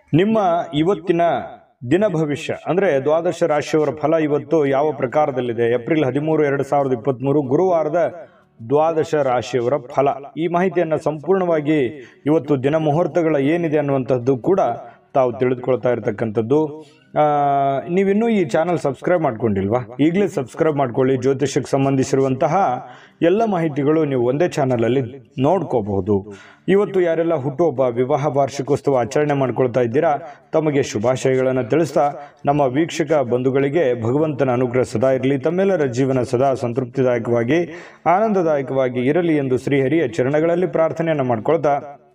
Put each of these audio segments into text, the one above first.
ನಿಮ್ಮ ಇವತ್ತಿನ ದಿನ ಭವಿಷ್ಯ ಅಂದ್ರೆ ದ್ವಾದಶ ರಾಶಿಯವರ ಫಲ ಇವತ್ತು ಯಾವ ಪ್ರಕಾರದಲ್ಲಿದೆ ಏಪ್ರಿಲ್ ಹದಿಮೂರು ಎರಡು ಸಾವಿರದ ಇಪ್ಪತ್ತ್ಮೂರು ಗುರುವಾರದ ದ್ವಾದಶ ರಾಶಿಯವರ ಫಲ ಈ ಮಾಹಿತಿಯನ್ನ ಸಂಪೂರ್ಣವಾಗಿ ಇವತ್ತು ದಿನ ಮುಹೂರ್ತಗಳ ಏನಿದೆ ಅನ್ನುವಂಥದ್ದು ಕೂಡ ತಾವು ತಿಳಿದುಕೊಳ್ತಾ ಇರತಕ್ಕಂಥದ್ದು ಆ, ನೀವಿನ್ನೂ ಈ ಚಾನಲ್ ಸಬ್ಸ್ಕ್ರೈಬ್ ಮಾಡ್ಕೊಂಡಿಲ್ವಾ ಈಗಲೇ ಸಬ್ಸ್ಕ್ರೈಬ್ ಮಾಡ್ಕೊಳ್ಳಿ ಜ್ಯೋತಿಷಕ್ಕೆ ಸಂಬಂಧಿಸಿರುವಂತಹ ಎಲ್ಲ ಮಾಹಿತಿಗಳು ನೀವು ಒಂದೇ ಚಾನಲಲ್ಲಿ ನೋಡ್ಕೋಬಹುದು ಇವತ್ತು ಯಾರೆಲ್ಲ ಹುಟ್ಟುಹಬ್ಬ ವಿವಾಹ ವಾರ್ಷಿಕೋತ್ಸವ ಆಚರಣೆ ಮಾಡ್ಕೊಳ್ತಾ ಇದ್ದೀರಾ ತಮಗೆ ಶುಭಾಶಯಗಳನ್ನು ತಿಳಿಸ್ತಾ ನಮ್ಮ ವೀಕ್ಷಕ ಬಂಧುಗಳಿಗೆ ಭಗವಂತನ ಅನುಗ್ರಹ ಸದಾ ಇರಲಿ ತಮ್ಮೆಲ್ಲರ ಜೀವನ ಸದಾ ಸಂತೃಪ್ತಿದಾಯಕವಾಗಿ ಆನಂದದಾಯಕವಾಗಿ ಇರಲಿ ಎಂದು ಶ್ರೀಹರಿಯ ಚರಣಗಳಲ್ಲಿ ಪ್ರಾರ್ಥನೆಯನ್ನು ಮಾಡ್ಕೊಳ್ತಾ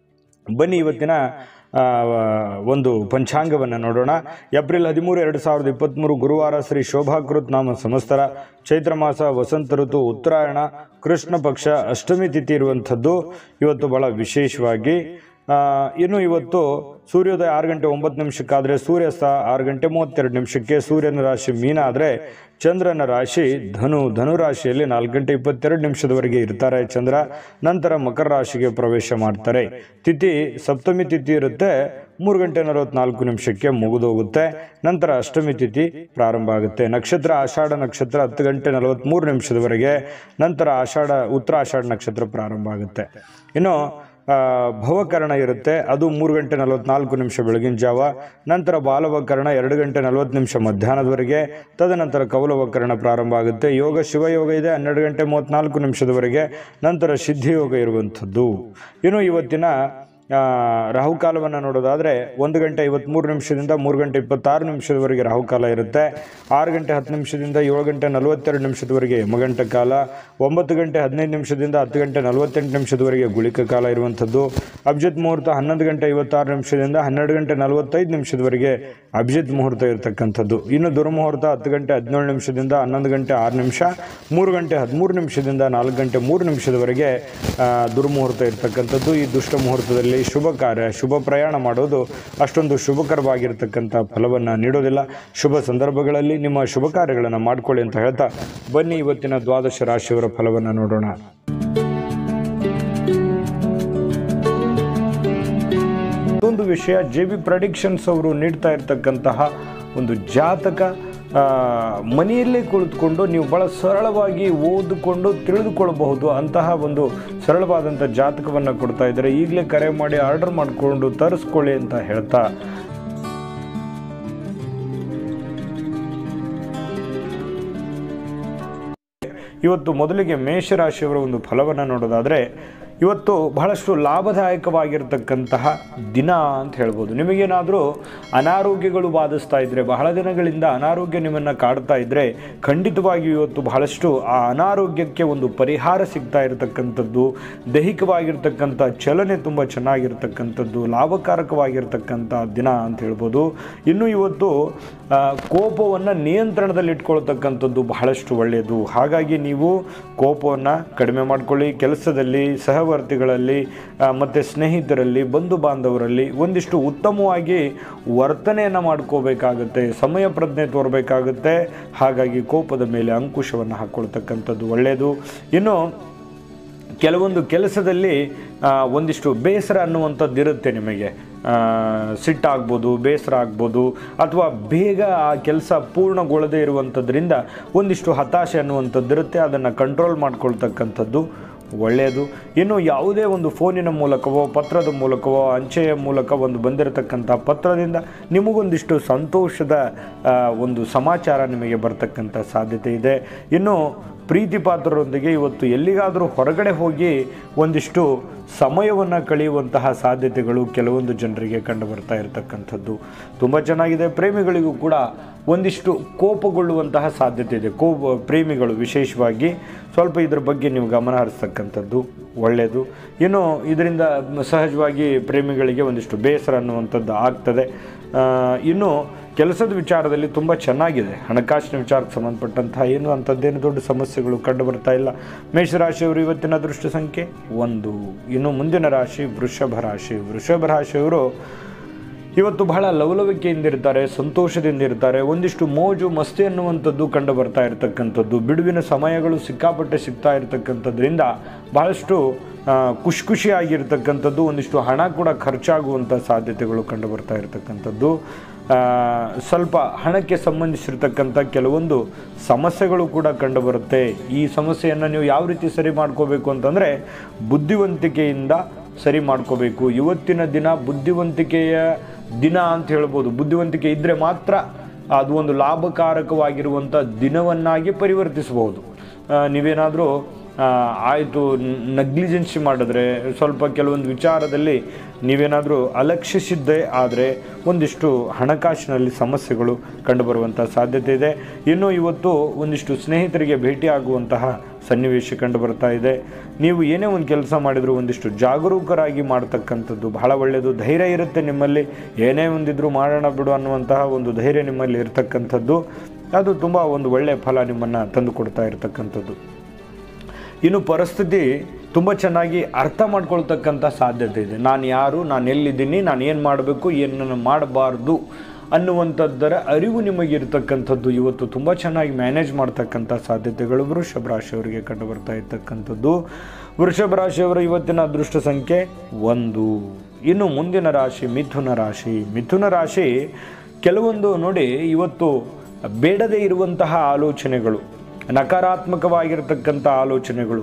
ಬನ್ನಿ ಇವತ್ತಿನ ಆ, ಒಂದು ಪಂಚಾಂಗವನ್ನು ನೋಡೋಣ ಏಪ್ರಿಲ್ ಹದಿಮೂರು ಎರಡು ಸಾವಿರದ ಇಪ್ಪತ್ತ್ಮೂರು ಗುರುವಾರ ಶ್ರೀ ಶೋಭಾಕೃತ್ ನಾಮ ಸಂವತ್ಸರ ಚೈತ್ರ ಮಾಸ ವಸಂತ ಋತು ಉತ್ತರಾಯಣ ಕೃಷ್ಣ ಪಕ್ಷ ಅಷ್ಟಮಿ ತಿಥಿ ಇರುವಂಥದ್ದು ಇವತ್ತು ಬಹಳ ವಿಶೇಷವಾಗಿ ಆ, ಇನ್ನು ಇವತ್ತು ಸೂರ್ಯೋದಯ ಆರು ಗಂಟೆ ಒಂಬತ್ತು ನಿಮಿಷಕ್ಕಾದರೆ ಸೂರ್ಯಾಸ್ತ ಆರು ಗಂಟೆ ಮೂವತ್ತೆರಡು ನಿಮಿಷಕ್ಕೆ ಸೂರ್ಯನ ರಾಶಿ ಮೀನ ಆದರೆ ಚಂದ್ರನ ರಾಶಿ ಧನು ಧನು ರಾಶಿಯಲ್ಲಿ ನಾಲ್ಕು ಗಂಟೆ ಇಪ್ಪತ್ತೆರಡು ನಿಮಿಷದವರೆಗೆ ಇರ್ತಾರೆ ಚಂದ್ರ ನಂತರ ಮಕರ ರಾಶಿಗೆ ಪ್ರವೇಶ ಮಾಡ್ತಾರೆ ತಿಥಿ ಸಪ್ತಮಿ ತಿಥಿ ಇರುತ್ತೆ ಮೂರು ಗಂಟೆ ನಲವತ್ನಾಲ್ಕು ನಿಮಿಷಕ್ಕೆ ಮುಗಿದೋಗುತ್ತೆ ನಂತರ ಅಷ್ಟಮಿ ತಿಥಿ ಪ್ರಾರಂಭ ಆಗುತ್ತೆ ನಕ್ಷತ್ರ ಆಷಾಢ ನಕ್ಷತ್ರ ಹತ್ತು ಗಂಟೆ ನಲವತ್ತ್ಮೂರು ನಿಮಿಷದವರೆಗೆ ನಂತರ ಆಷಾಢ ಉತ್ತರ ಆಷಾಢ ನಕ್ಷತ್ರ ಪ್ರಾರಂಭ ಆಗುತ್ತೆ ಇನ್ನು ಆ, ಭವಕರಣ ಇರುತ್ತೆ ಅದು ಮೂರು ಗಂಟೆ ನಲವತ್ನಾಲ್ಕು ನಿಮಿಷ ಬೆಳಗಿನ ಜಾವ ನಂತರ ಬಾಲವಕರಣ ಎರಡು ಗಂಟೆ ನಲವತ್ತು ನಿಮಿಷ ಮಧ್ಯಾಹ್ನದವರೆಗೆ ತದನಂತರ ಕೌಲವಕರಣ ಪ್ರಾರಂಭ ಆಗುತ್ತೆ ಯೋಗ ಶಿವಯೋಗ ಇದೆ ಹನ್ನೆರಡು ಗಂಟೆ ಮೂವತ್ನಾಲ್ಕು ನಿಮಿಷದವರೆಗೆ ನಂತರ ಸಿದ್ಧಿಯೋಗ ಇರುವಂಥದ್ದು ಇನ್ನು ಇವತ್ತಿನ ಆ, ರಾಹುಕಾಲವನ್ನು ನೋಡೋದಾದರೆ ಒಂದು ಗಂಟೆ ಐವತ್ತ್ಮೂರು ನಿಮಿಷದಿಂದ ಮೂರು ಗಂಟೆ ಇಪ್ಪತ್ತಾರು ನಿಮಿಷದವರೆಗೆ ರಾಹುಕಾಲ ಇರುತ್ತೆ ಆರು ಗಂಟೆ ಹತ್ತು ನಿಮಿಷದಿಂದ ಏಳು ಗಂಟೆ ನಲವತ್ತೆರಡು ನಿಮಿಷದವರೆಗೆ ಯಮಗಂಟ ಕಾಲ ಒಂಬತ್ತು ಗಂಟೆ ಹದಿನೈದು ನಿಮಿಷದಿಂದ ಹತ್ತು ಗಂಟೆ ನಲವತ್ತೆಂಟು ನಿಮಿಷದವರೆಗೆ ಗುಳಿಕ ಕಾಲ ಇರುವಂಥದ್ದು ಅಭಿಜಿತ್ ಮುಹೂರ್ತ ಹನ್ನೊಂದು ಗಂಟೆ ಐವತ್ತಾರು ನಿಮಿಷದಿಂದ ಹನ್ನೆರಡು ಗಂಟೆ ನಲವತ್ತೈದು ನಿಮಿಷದವರೆಗೆ ಅಭಿಜಿತ್ ಮುಹೂರ್ತ ಇರತಕ್ಕಂಥದ್ದು ಇನ್ನು ದುರ್ಮುಹೂರ್ತ ಹತ್ತು ಗಂಟೆ ಹದಿನೇಳು ನಿಮಿಷದಿಂದ ಹನ್ನೊಂದು ಗಂಟೆ ಆರು ನಿಮಿಷ ಮೂರು ಗಂಟೆ ಹದಿಮೂರು ನಿಮಿಷದಿಂದ ನಾಲ್ಕು ಗಂಟೆ ಮೂರು ನಿಮಿಷದವರೆಗೆ ಆ, ದುರ್ಮುಹೂರ್ತ ಇರತಕ್ಕಂಥದ್ದು ಈ ದುಷ್ಟ ಮುಹೂರ್ತದಲ್ಲಿ ಶುಭ ಕಾರ್ಯ ಶುಭ ಪ್ರಯಾಣ ಮಾಡೋದು ಅಷ್ಟೊಂದು ಶುಭಕರವಾಗಿರ್ತಕ್ಕಂಥ ಫಲವನ್ನು ನೀಡೋದಿಲ್ಲ ಶುಭ ಸಂದರ್ಭಗಳಲ್ಲಿ ನಿಮ್ಮ ಶುಭ ಕಾರ್ಯಗಳನ್ನು ಮಾಡ್ಕೊಳ್ಳಿ ಅಂತ ಹೇಳ್ತಾ ಬನ್ನಿ ಇವತ್ತಿನ ದ್ವಾದಶ ರಾಶಿಯವರ ಫಲವನ್ನು ನೋಡೋಣ ಒಂದು ವಿಷಯ ಜೆ ಬಿ ಪ್ರಡಿಕ್ಷನ್ಸ್ ಅವರು ನೀಡ್ತಾ ಇರತಕ್ಕಂತಹ ಒಂದು ಜಾತಕ ಆ, ಮನೆಯಲ್ಲೇ ಕುಳಿತುಕೊಂಡು ನೀವು ಭಾಳ ಸರಳವಾಗಿ ಓದಿಕೊಂಡು ತಿಳಿದುಕೊಳ್ಳಬಹುದು ಅಂತಹ ಒಂದು ಸರಳವಾದಂಥ ಜಾತಕವನ್ನು ಕೊಡ್ತಾ ಇದ್ದಾರೆ ಈಗಲೇ ಕರೆ ಮಾಡಿ ಆರ್ಡರ್ ಮಾಡಿಕೊಂಡು ತರಿಸ್ಕೊಳ್ಳಿ ಅಂತ ಹೇಳ್ತಾ ಇವತ್ತು ಮೊದಲಿಗೆ ಮೇಷರಾಶಿಯವರ ಒಂದು ಫಲವನ್ನು ನೋಡೋದಾದರೆ ಇವತ್ತು ಬಹಳಷ್ಟು ಲಾಭದಾಯಕವಾಗಿರ್ತಕ್ಕಂತಹ ದಿನ ಅಂತ ಹೇಳ್ಬೋದು ನಿಮಗೇನಾದರೂ ಅನಾರೋಗ್ಯಗಳು ಬಾಧಿಸ್ತಾ ಇದ್ದರೆ ಬಹಳ ದಿನಗಳಿಂದ ಅನಾರೋಗ್ಯ ನಿಮ್ಮನ್ನು ಕಾಡ್ತಾ ಇದ್ದರೆ ಖಂಡಿತವಾಗಿಯೂ ಇವತ್ತು ಬಹಳಷ್ಟು ಆ ಅನಾರೋಗ್ಯಕ್ಕೆ ಒಂದು ಪರಿಹಾರ ಸಿಗ್ತಾ ಇರತಕ್ಕಂಥದ್ದು ದೈಹಿಕವಾಗಿರ್ತಕ್ಕಂಥ ಚಲನೆ ತುಂಬ ಚೆನ್ನಾಗಿರ್ತಕ್ಕಂಥದ್ದು ಲಾಭಕಾರಕವಾಗಿರ್ತಕ್ಕಂಥ ದಿನ ಅಂತ ಹೇಳ್ಬೋದು ಇನ್ನು ಇವತ್ತು ಆ, ಕೋಪವನ್ನು ನಿಯಂತ್ರಣದಲ್ಲಿಟ್ಕೊಳ್ತಕ್ಕಂಥದ್ದು ಬಹಳಷ್ಟು ಒಳ್ಳೆಯದು ಹಾಗಾಗಿ ನೀವು ಕೋಪವನ್ನು ಕಡಿಮೆ ಮಾಡ್ಕೊಳ್ಳಿ ಕೆಲಸದಲ್ಲಿ ಸಹವರ್ತಿಗಳಲ್ಲಿ ಆ, ಮತ್ತು ಸ್ನೇಹಿತರಲ್ಲಿ ಬಂಧು ಬಾಂಧವರಲ್ಲಿ ಒಂದಿಷ್ಟು ಉತ್ತಮವಾಗಿ ವರ್ತನೆಯನ್ನು ಮಾಡ್ಕೋಬೇಕಾಗುತ್ತೆ ಸಮಯ ಪ್ರಜ್ಞೆ ತೋರಬೇಕಾಗುತ್ತೆ ಹಾಗಾಗಿ ಕೋಪದ ಮೇಲೆ ಅಂಕುಶವನ್ನು ಹಾಕ್ಕೊಳ್ತಕ್ಕಂಥದ್ದು ಒಳ್ಳೆಯದು ಇನ್ನು ಕೆಲವೊಂದು ಕೆಲಸದಲ್ಲಿ ಆ, ಒಂದಿಷ್ಟು ಬೇಸರ ಅನ್ನುವಂಥದ್ದು ಇರುತ್ತೆ ನಿಮಗೆ ಆ, ಸಿಟ್ಟಾಗ್ಬೋದು ಬೇಸರ ಆಗ್ಬೋದು ಅಥವಾ ಬೇಗ ಆ ಕೆಲಸ ಪೂರ್ಣಗೊಳ್ಳದೇ ಇರುವಂಥದ್ರಿಂದ ಒಂದಿಷ್ಟು ಹತಾಶೆ ಅನ್ನುವಂಥದ್ದು ಇರುತ್ತೆ ಅದನ್ನು ಕಂಟ್ರೋಲ್ ಮಾಡ್ಕೊಳ್ತಕ್ಕಂಥದ್ದು ಒಳ್ಳೆಯದು ಇನ್ನು ಯಾವುದೇ ಒಂದು ಫೋನಿನ ಮೂಲಕವೋ ಪತ್ರದ ಮೂಲಕವೋ ಅಂಚೆಯ ಮೂಲಕ ಒಂದು ಬಂದಿರತಕ್ಕಂಥ ಪತ್ರದಿಂದ ನಿಮಗೊಂದಿಷ್ಟು ಸಂತೋಷದ ಆ, ಒಂದು ಸಮಾಚಾರ ನಿಮಗೆ ಬರ್ತಕ್ಕಂಥ ಸಾಧ್ಯತೆ ಇದೆ ಇನ್ನು ಪ್ರೀತಿ ಪಾತ್ರರೊಂದಿಗೆ ಇವತ್ತು ಎಲ್ಲಿಗಾದರೂ ಹೊರಗಡೆ ಹೋಗಿ ಒಂದಿಷ್ಟು ಸಮಯವನ್ನು ಕಳೆಯುವಂತಹ ಸಾಧ್ಯತೆಗಳು ಕೆಲವೊಂದು ಜನರಿಗೆ ಕಂಡು ಬರ್ತಾ ಇರತಕ್ಕಂಥದ್ದು ತುಂಬ ಚೆನ್ನಾಗಿದೆ ಪ್ರೇಮಿಗಳಿಗೂ ಕೂಡ ಒಂದಿಷ್ಟು ಕೋಪಗೊಳ್ಳುವಂತಹ ಸಾಧ್ಯತೆ ಇದೆ ಕೋಪ ಪ್ರೇಮಿಗಳು ವಿಶೇಷವಾಗಿ ಸ್ವಲ್ಪ ಇದ್ರ ಬಗ್ಗೆ ನೀವು ಗಮನ ಹರಿಸ್ತಕ್ಕಂಥದ್ದು ಒಳ್ಳೆಯದು ಇನ್ನು ಇದರಿಂದ ಸಹಜವಾಗಿ ಪ್ರೇಮಿಗಳಿಗೆ ಒಂದಿಷ್ಟು ಬೇಸರ ಅನ್ನುವಂಥದ್ದು ಆಗ್ತದೆ ಆ, ಇನ್ನು ಕೆಲಸದ ವಿಚಾರದಲ್ಲಿ ತುಂಬ ಚೆನ್ನಾಗಿದೆ ಹಣಕಾಸಿನ ವಿಚಾರಕ್ಕೆ ಸಂಬಂಧಪಟ್ಟಂತಹ ಏನು ಅಂಥದ್ದೇನು ದೊಡ್ಡ ಸಮಸ್ಯೆಗಳು ಕಂಡು ಬರ್ತಾ ಇಲ್ಲ ಮೇಷರಾಶಿಯವರು ಇವತ್ತಿನ ಅದೃಷ್ಟ ಸಂಖ್ಯೆ ಒಂದು ಇನ್ನು ಮುಂದಿನ ರಾಶಿ ವೃಷಭ ರಾಶಿ ವೃಷಭ ರಾಶಿಯವರು ಇವತ್ತು ಬಹಳ ಲವಲವಿಕೆಯಿಂದ ಇರ್ತಾರೆ ಸಂತೋಷದಿಂದ ಇರ್ತಾರೆ ಒಂದಿಷ್ಟು ಮೋಜು ಮಸ್ತಿ ಅನ್ನುವಂಥದ್ದು ಕಂಡು ಬರ್ತಾ ಇರತಕ್ಕಂಥದ್ದು ಬಿಡುವಿನ ಸಮಯಗಳು ಸಿಕ್ಕಾಪಟ್ಟೆ ಸಿಗ್ತಾ ಇರತಕ್ಕಂಥದ್ರಿಂದ ಬಹಳಷ್ಟು ಆ, ಖುಷಿ ಖುಷಿಯಾಗಿರ್ತಕ್ಕಂಥದ್ದು ಒಂದಿಷ್ಟು ಹಣ ಕೂಡ ಖರ್ಚಾಗುವಂಥ ಸಾಧ್ಯತೆಗಳು ಕಂಡು ಬರ್ತಾ ಇರತಕ್ಕಂಥದ್ದು ಆ, ಸ್ವಲ್ಪ ಹಣಕ್ಕೆ ಸಂಬಂಧಿಸಿರ್ತಕ್ಕಂಥ ಕೆಲವೊಂದು ಸಮಸ್ಯೆಗಳು ಕೂಡ ಕಂಡುಬರುತ್ತೆ ಈ ಸಮಸ್ಯೆಯನ್ನು ನೀವು ಯಾವ ರೀತಿ ಸರಿ ಮಾಡ್ಕೋಬೇಕು ಅಂತಂದರೆ ಬುದ್ಧಿವಂತಿಕೆಯಿಂದ ಸರಿ ಮಾಡ್ಕೋಬೇಕು ಇವತ್ತಿನ ದಿನ ಬುದ್ಧಿವಂತಿಕೆಯ ದಿನ ಅಂತ ಹೇಳ್ಬೋದು ಬುದ್ಧಿವಂತಿಕೆ ಇದ್ದರೆ ಮಾತ್ರ ಅದು ಒಂದು ಲಾಭಕಾರಕವಾಗಿರುವಂಥ ದಿನವನ್ನಾಗಿ ಪರಿವರ್ತಿಸಬಹುದು ಆ, ನೀವೇನಾದರೂ ಆಯಿತು ನಗ್ಲಿಜೆನ್ಸಿ ಮಾಡಿದ್ರೆ ಸ್ವಲ್ಪ ಕೆಲವೊಂದು ವಿಚಾರದಲ್ಲಿ ನೀವೇನಾದರೂ ಅಲಕ್ಷಿಸಿದ್ದೇ ಆದರೆ ಒಂದಿಷ್ಟು ಹಣಕಾಸಿನಲ್ಲಿ ಸಮಸ್ಯೆಗಳು ಕಂಡುಬರುವಂಥ ಸಾಧ್ಯತೆ ಇದೆ ಇನ್ನು ಇವತ್ತು ಒಂದಿಷ್ಟು ಸ್ನೇಹಿತರಿಗೆ ಭೇಟಿಯಾಗುವಂತಹ ಸನ್ನಿವೇಶ ಕಂಡು ಬರ್ತಾ ಇದೆ ನೀವು ಏನೇ ಒಂದು ಕೆಲಸ ಮಾಡಿದರೂ ಒಂದಿಷ್ಟು ಜಾಗರೂಕರಾಗಿ ಮಾಡ್ತಕ್ಕಂಥದ್ದು ಬಹಳ ಒಳ್ಳೆಯದು ಧೈರ್ಯ ಇರುತ್ತೆ ನಿಮ್ಮಲ್ಲಿ ಏನೇ ಒಂದಿದ್ರು ಮಾಡೋಣ ಬಿಡು ಅನ್ನುವಂತಹ ಒಂದು ಧೈರ್ಯ ನಿಮ್ಮಲ್ಲಿ ಇರತಕ್ಕಂಥದ್ದು ಅದು ತುಂಬ ಒಂದು ಒಳ್ಳೆಯ ಫಲ ನಿಮ್ಮನ್ನು ತಂದು ಕೊಡ್ತಾ ಇರತಕ್ಕಂಥದ್ದು ಇನ್ನು ಪರಿಸ್ಥಿತಿ ತುಂಬ ಚೆನ್ನಾಗಿ ಅರ್ಥ ಮಾಡ್ಕೊಳ್ತಕ್ಕಂಥ ಸಾಧ್ಯತೆ ಇದೆ ನಾನು ಯಾರು ನಾನು ಎಲ್ಲಿದ್ದೀನಿ ನಾನು ಏನು ಮಾಡಬೇಕು ಏನನ್ನು ಮಾಡಬಾರ್ದು ಅನ್ನುವಂಥದ್ದರ ಅರಿವು ನಿಮಗೆ ಇರತಕ್ಕಂಥದ್ದು ಇವತ್ತು ತುಂಬ ಚೆನ್ನಾಗಿ ಮ್ಯಾನೇಜ್ ಮಾಡ್ತಕ್ಕಂಥ ಸಾಧ್ಯತೆಗಳು ವೃಷಭ ರಾಶಿಯವರಿಗೆ ಕಂಡು ಬರ್ತಾ ಇರ್ತಕ್ಕಂಥದ್ದು ವೃಷಭ ರಾಶಿಯವರ ಇವತ್ತಿನ ಅದೃಷ್ಟ ಸಂಖ್ಯೆ ಒಂದು ಇನ್ನು ಮುಂದಿನ ರಾಶಿ ಮಿಥುನ ರಾಶಿ ಮಿಥುನ ರಾಶಿ ಕೆಲವೊಂದು ನೋಡಿ ಇವತ್ತು ಬೇಡದೇ ಇರುವಂತಹ ಆಲೋಚನೆಗಳು ನಕಾರಾತ್ಮಕವಾಗಿರ್ತಕ್ಕಂಥ ಆಲೋಚನೆಗಳು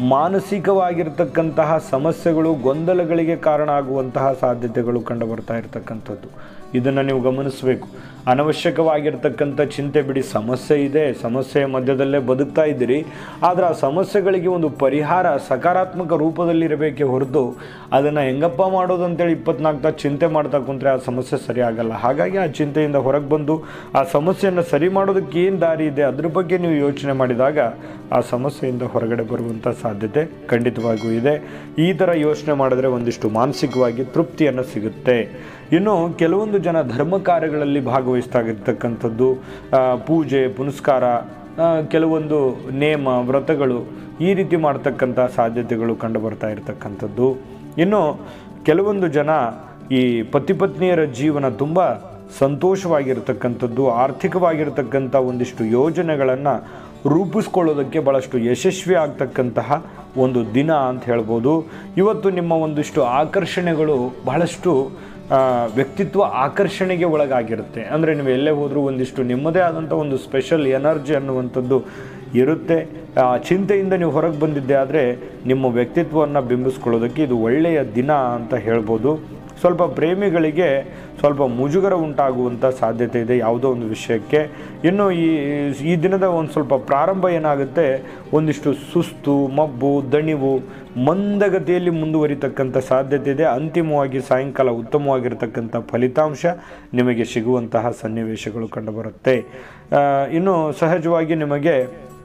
ಮಾನಸಿಕವಾಗಿರ್ತಕ್ಕಂತಹ ಸಮಸ್ಯೆಗಳು ಗೊಂದಲಗಳಿಗೆ ಕಾರಣ ಆಗುವಂತಹ ಸಾಧ್ಯತೆಗಳು ಕಂಡು ಬರ್ತಾ ಇರತಕ್ಕಂಥದ್ದು ಇದನ್ನು ನೀವು ಗಮನಿಸಬೇಕು ಅನವಶ್ಯಕವಾಗಿರ್ತಕ್ಕಂಥ ಚಿಂತೆ ಬಿಡಿ ಸಮಸ್ಯೆ ಇದೆ ಸಮಸ್ಯೆಯ ಮಧ್ಯದಲ್ಲೇ ಬದುಕ್ತಾ ಇದ್ದೀರಿ ಆದರೆ ಆ ಸಮಸ್ಯೆಗಳಿಗೆ ಒಂದು ಪರಿಹಾರ ಸಕಾರಾತ್ಮಕ ರೂಪದಲ್ಲಿರಬೇಕೇ ಹೊರತು ಅದನ್ನು ಹೆಂಗಪ್ಪ ಮಾಡೋದು ಅಂತೇಳಿ ಇಪ್ಪತ್ನಾಲ್ಕು ತಾಸು ಚಿಂತೆ ಮಾಡ್ತಾ ಕುಂತ್ರೆ ಆ ಸಮಸ್ಯೆ ಸರಿ ಆಗಲ್ಲ ಹಾಗಾಗಿ ಆ ಚಿಂತೆಯಿಂದ ಹೊರಗೆ ಬಂದು ಆ ಸಮಸ್ಯೆಯನ್ನು ಸರಿ ಮಾಡೋದಕ್ಕೆ ಏನು ದಾರಿ ಇದೆ ಅದ್ರ ಬಗ್ಗೆ ನೀವು ಯೋಚನೆ ಮಾಡಿದಾಗ ಆ ಸಮಸ್ಯೆಯಿಂದ ಹೊರಗಡೆ ಬರುವಂಥ ಸಾಧ್ಯತೆ ಖಂಡಿತವಾಗಿಯೂ ಇದೆ ಈ ಥರ ಯೋಚನೆ ಮಾಡಿದ್ರೆ ಒಂದಿಷ್ಟು ಮಾನಸಿಕವಾಗಿ ತೃಪ್ತಿಯನ್ನು ಸಿಗುತ್ತೆ ಇನ್ನು ಕೆಲವೊಂದು ಜನ ಧರ್ಮ ಕಾರ್ಯಗಳಲ್ಲಿ ಭಾಗವಹಿಸ್ತಾಗಿರ್ತಕ್ಕಂಥದ್ದು ಆ, ಪೂಜೆ ಪುನಸ್ಕಾರ ಆ, ಕೆಲವೊಂದು ನೇಮ ವ್ರತಗಳು ಈ ರೀತಿ ಮಾಡ್ತಕ್ಕಂಥ ಸಾಧ್ಯತೆಗಳು ಕಂಡು ಬರ್ತಾ ಇರತಕ್ಕಂಥದ್ದು ಇನ್ನು ಕೆಲವೊಂದು ಜನ ಈ ಪತಿ ಪತ್ನಿಯರ ಜೀವನ ತುಂಬ ಸಂತೋಷವಾಗಿರ್ತಕ್ಕಂಥದ್ದು ಆರ್ಥಿಕವಾಗಿರ್ತಕ್ಕಂಥ ಒಂದಿಷ್ಟು ಯೋಜನೆಗಳನ್ನು ರೂಪಿಸ್ಕೊಳ್ಳೋದಕ್ಕೆ ಭಾಳಷ್ಟು ಯಶಸ್ವಿ ಆಗ್ತಕ್ಕಂತಹ ಒಂದು ದಿನ ಅಂತ ಹೇಳ್ಬೋದು ಇವತ್ತು ನಿಮ್ಮ ಒಂದಿಷ್ಟು ಆಕರ್ಷಣೆಗಳು ಬಹಳಷ್ಟು ಆ, ವ್ಯಕ್ತಿತ್ವ ಆಕರ್ಷಣೆಗೆ ಒಳಗಾಗಿರುತ್ತೆ ಅಂದರೆ ನೀವು ಎಲ್ಲೇ ಹೋದರೂ ಒಂದಿಷ್ಟು ನಿಮ್ಮದೇ ಆದಂಥ ಒಂದು ಸ್ಪೆಷಲ್ ಎನರ್ಜಿ ಅನ್ನುವಂಥದ್ದು ಇರುತ್ತೆ ಆ ಚಿಂತೆಯಿಂದ ನೀವು ಹೊರಗೆ ಬಂದಿದ್ದೆ ಆದರೆ ನಿಮ್ಮ ವ್ಯಕ್ತಿತ್ವವನ್ನು ಬಿಂಬಿಸ್ಕೊಳ್ಳೋದಕ್ಕೆ ಇದು ಒಳ್ಳೆಯ ದಿನ ಅಂತ ಹೇಳ್ಬೋದು ಸ್ವಲ್ಪ ಪ್ರೇಮಿಗಳಿಗೆ ಸ್ವಲ್ಪ ಮುಜುಗರ ಉಂಟಾಗುವಂಥ ಸಾಧ್ಯತೆ ಇದೆ ಯಾವುದೋ ಒಂದು ವಿಷಯಕ್ಕೆ ಇನ್ನು ಈ ಈ ದಿನದ ಒಂದು ಸ್ವಲ್ಪ ಪ್ರಾರಂಭ ಏನಾಗುತ್ತೆ ಒಂದಿಷ್ಟು ಸುಸ್ತು ಮಬ್ಬು ದಣಿವು ಮಂದಗತಿಯಲ್ಲಿ ಮುಂದುವರಿತಕ್ಕಂಥ ಸಾಧ್ಯತೆ ಇದೆ ಅಂತಿಮವಾಗಿ ಸಾಯಂಕಾಲ ಉತ್ತಮವಾಗಿರ್ತಕ್ಕಂಥ ಫಲಿತಾಂಶ ನಿಮಗೆ ಸಿಗುವಂತಹ ಸನ್ನಿವೇಶಗಳು ಕಂಡುಬರುತ್ತೆ ಆ, ಇನ್ನು ಸಹಜವಾಗಿ ನಿಮಗೆ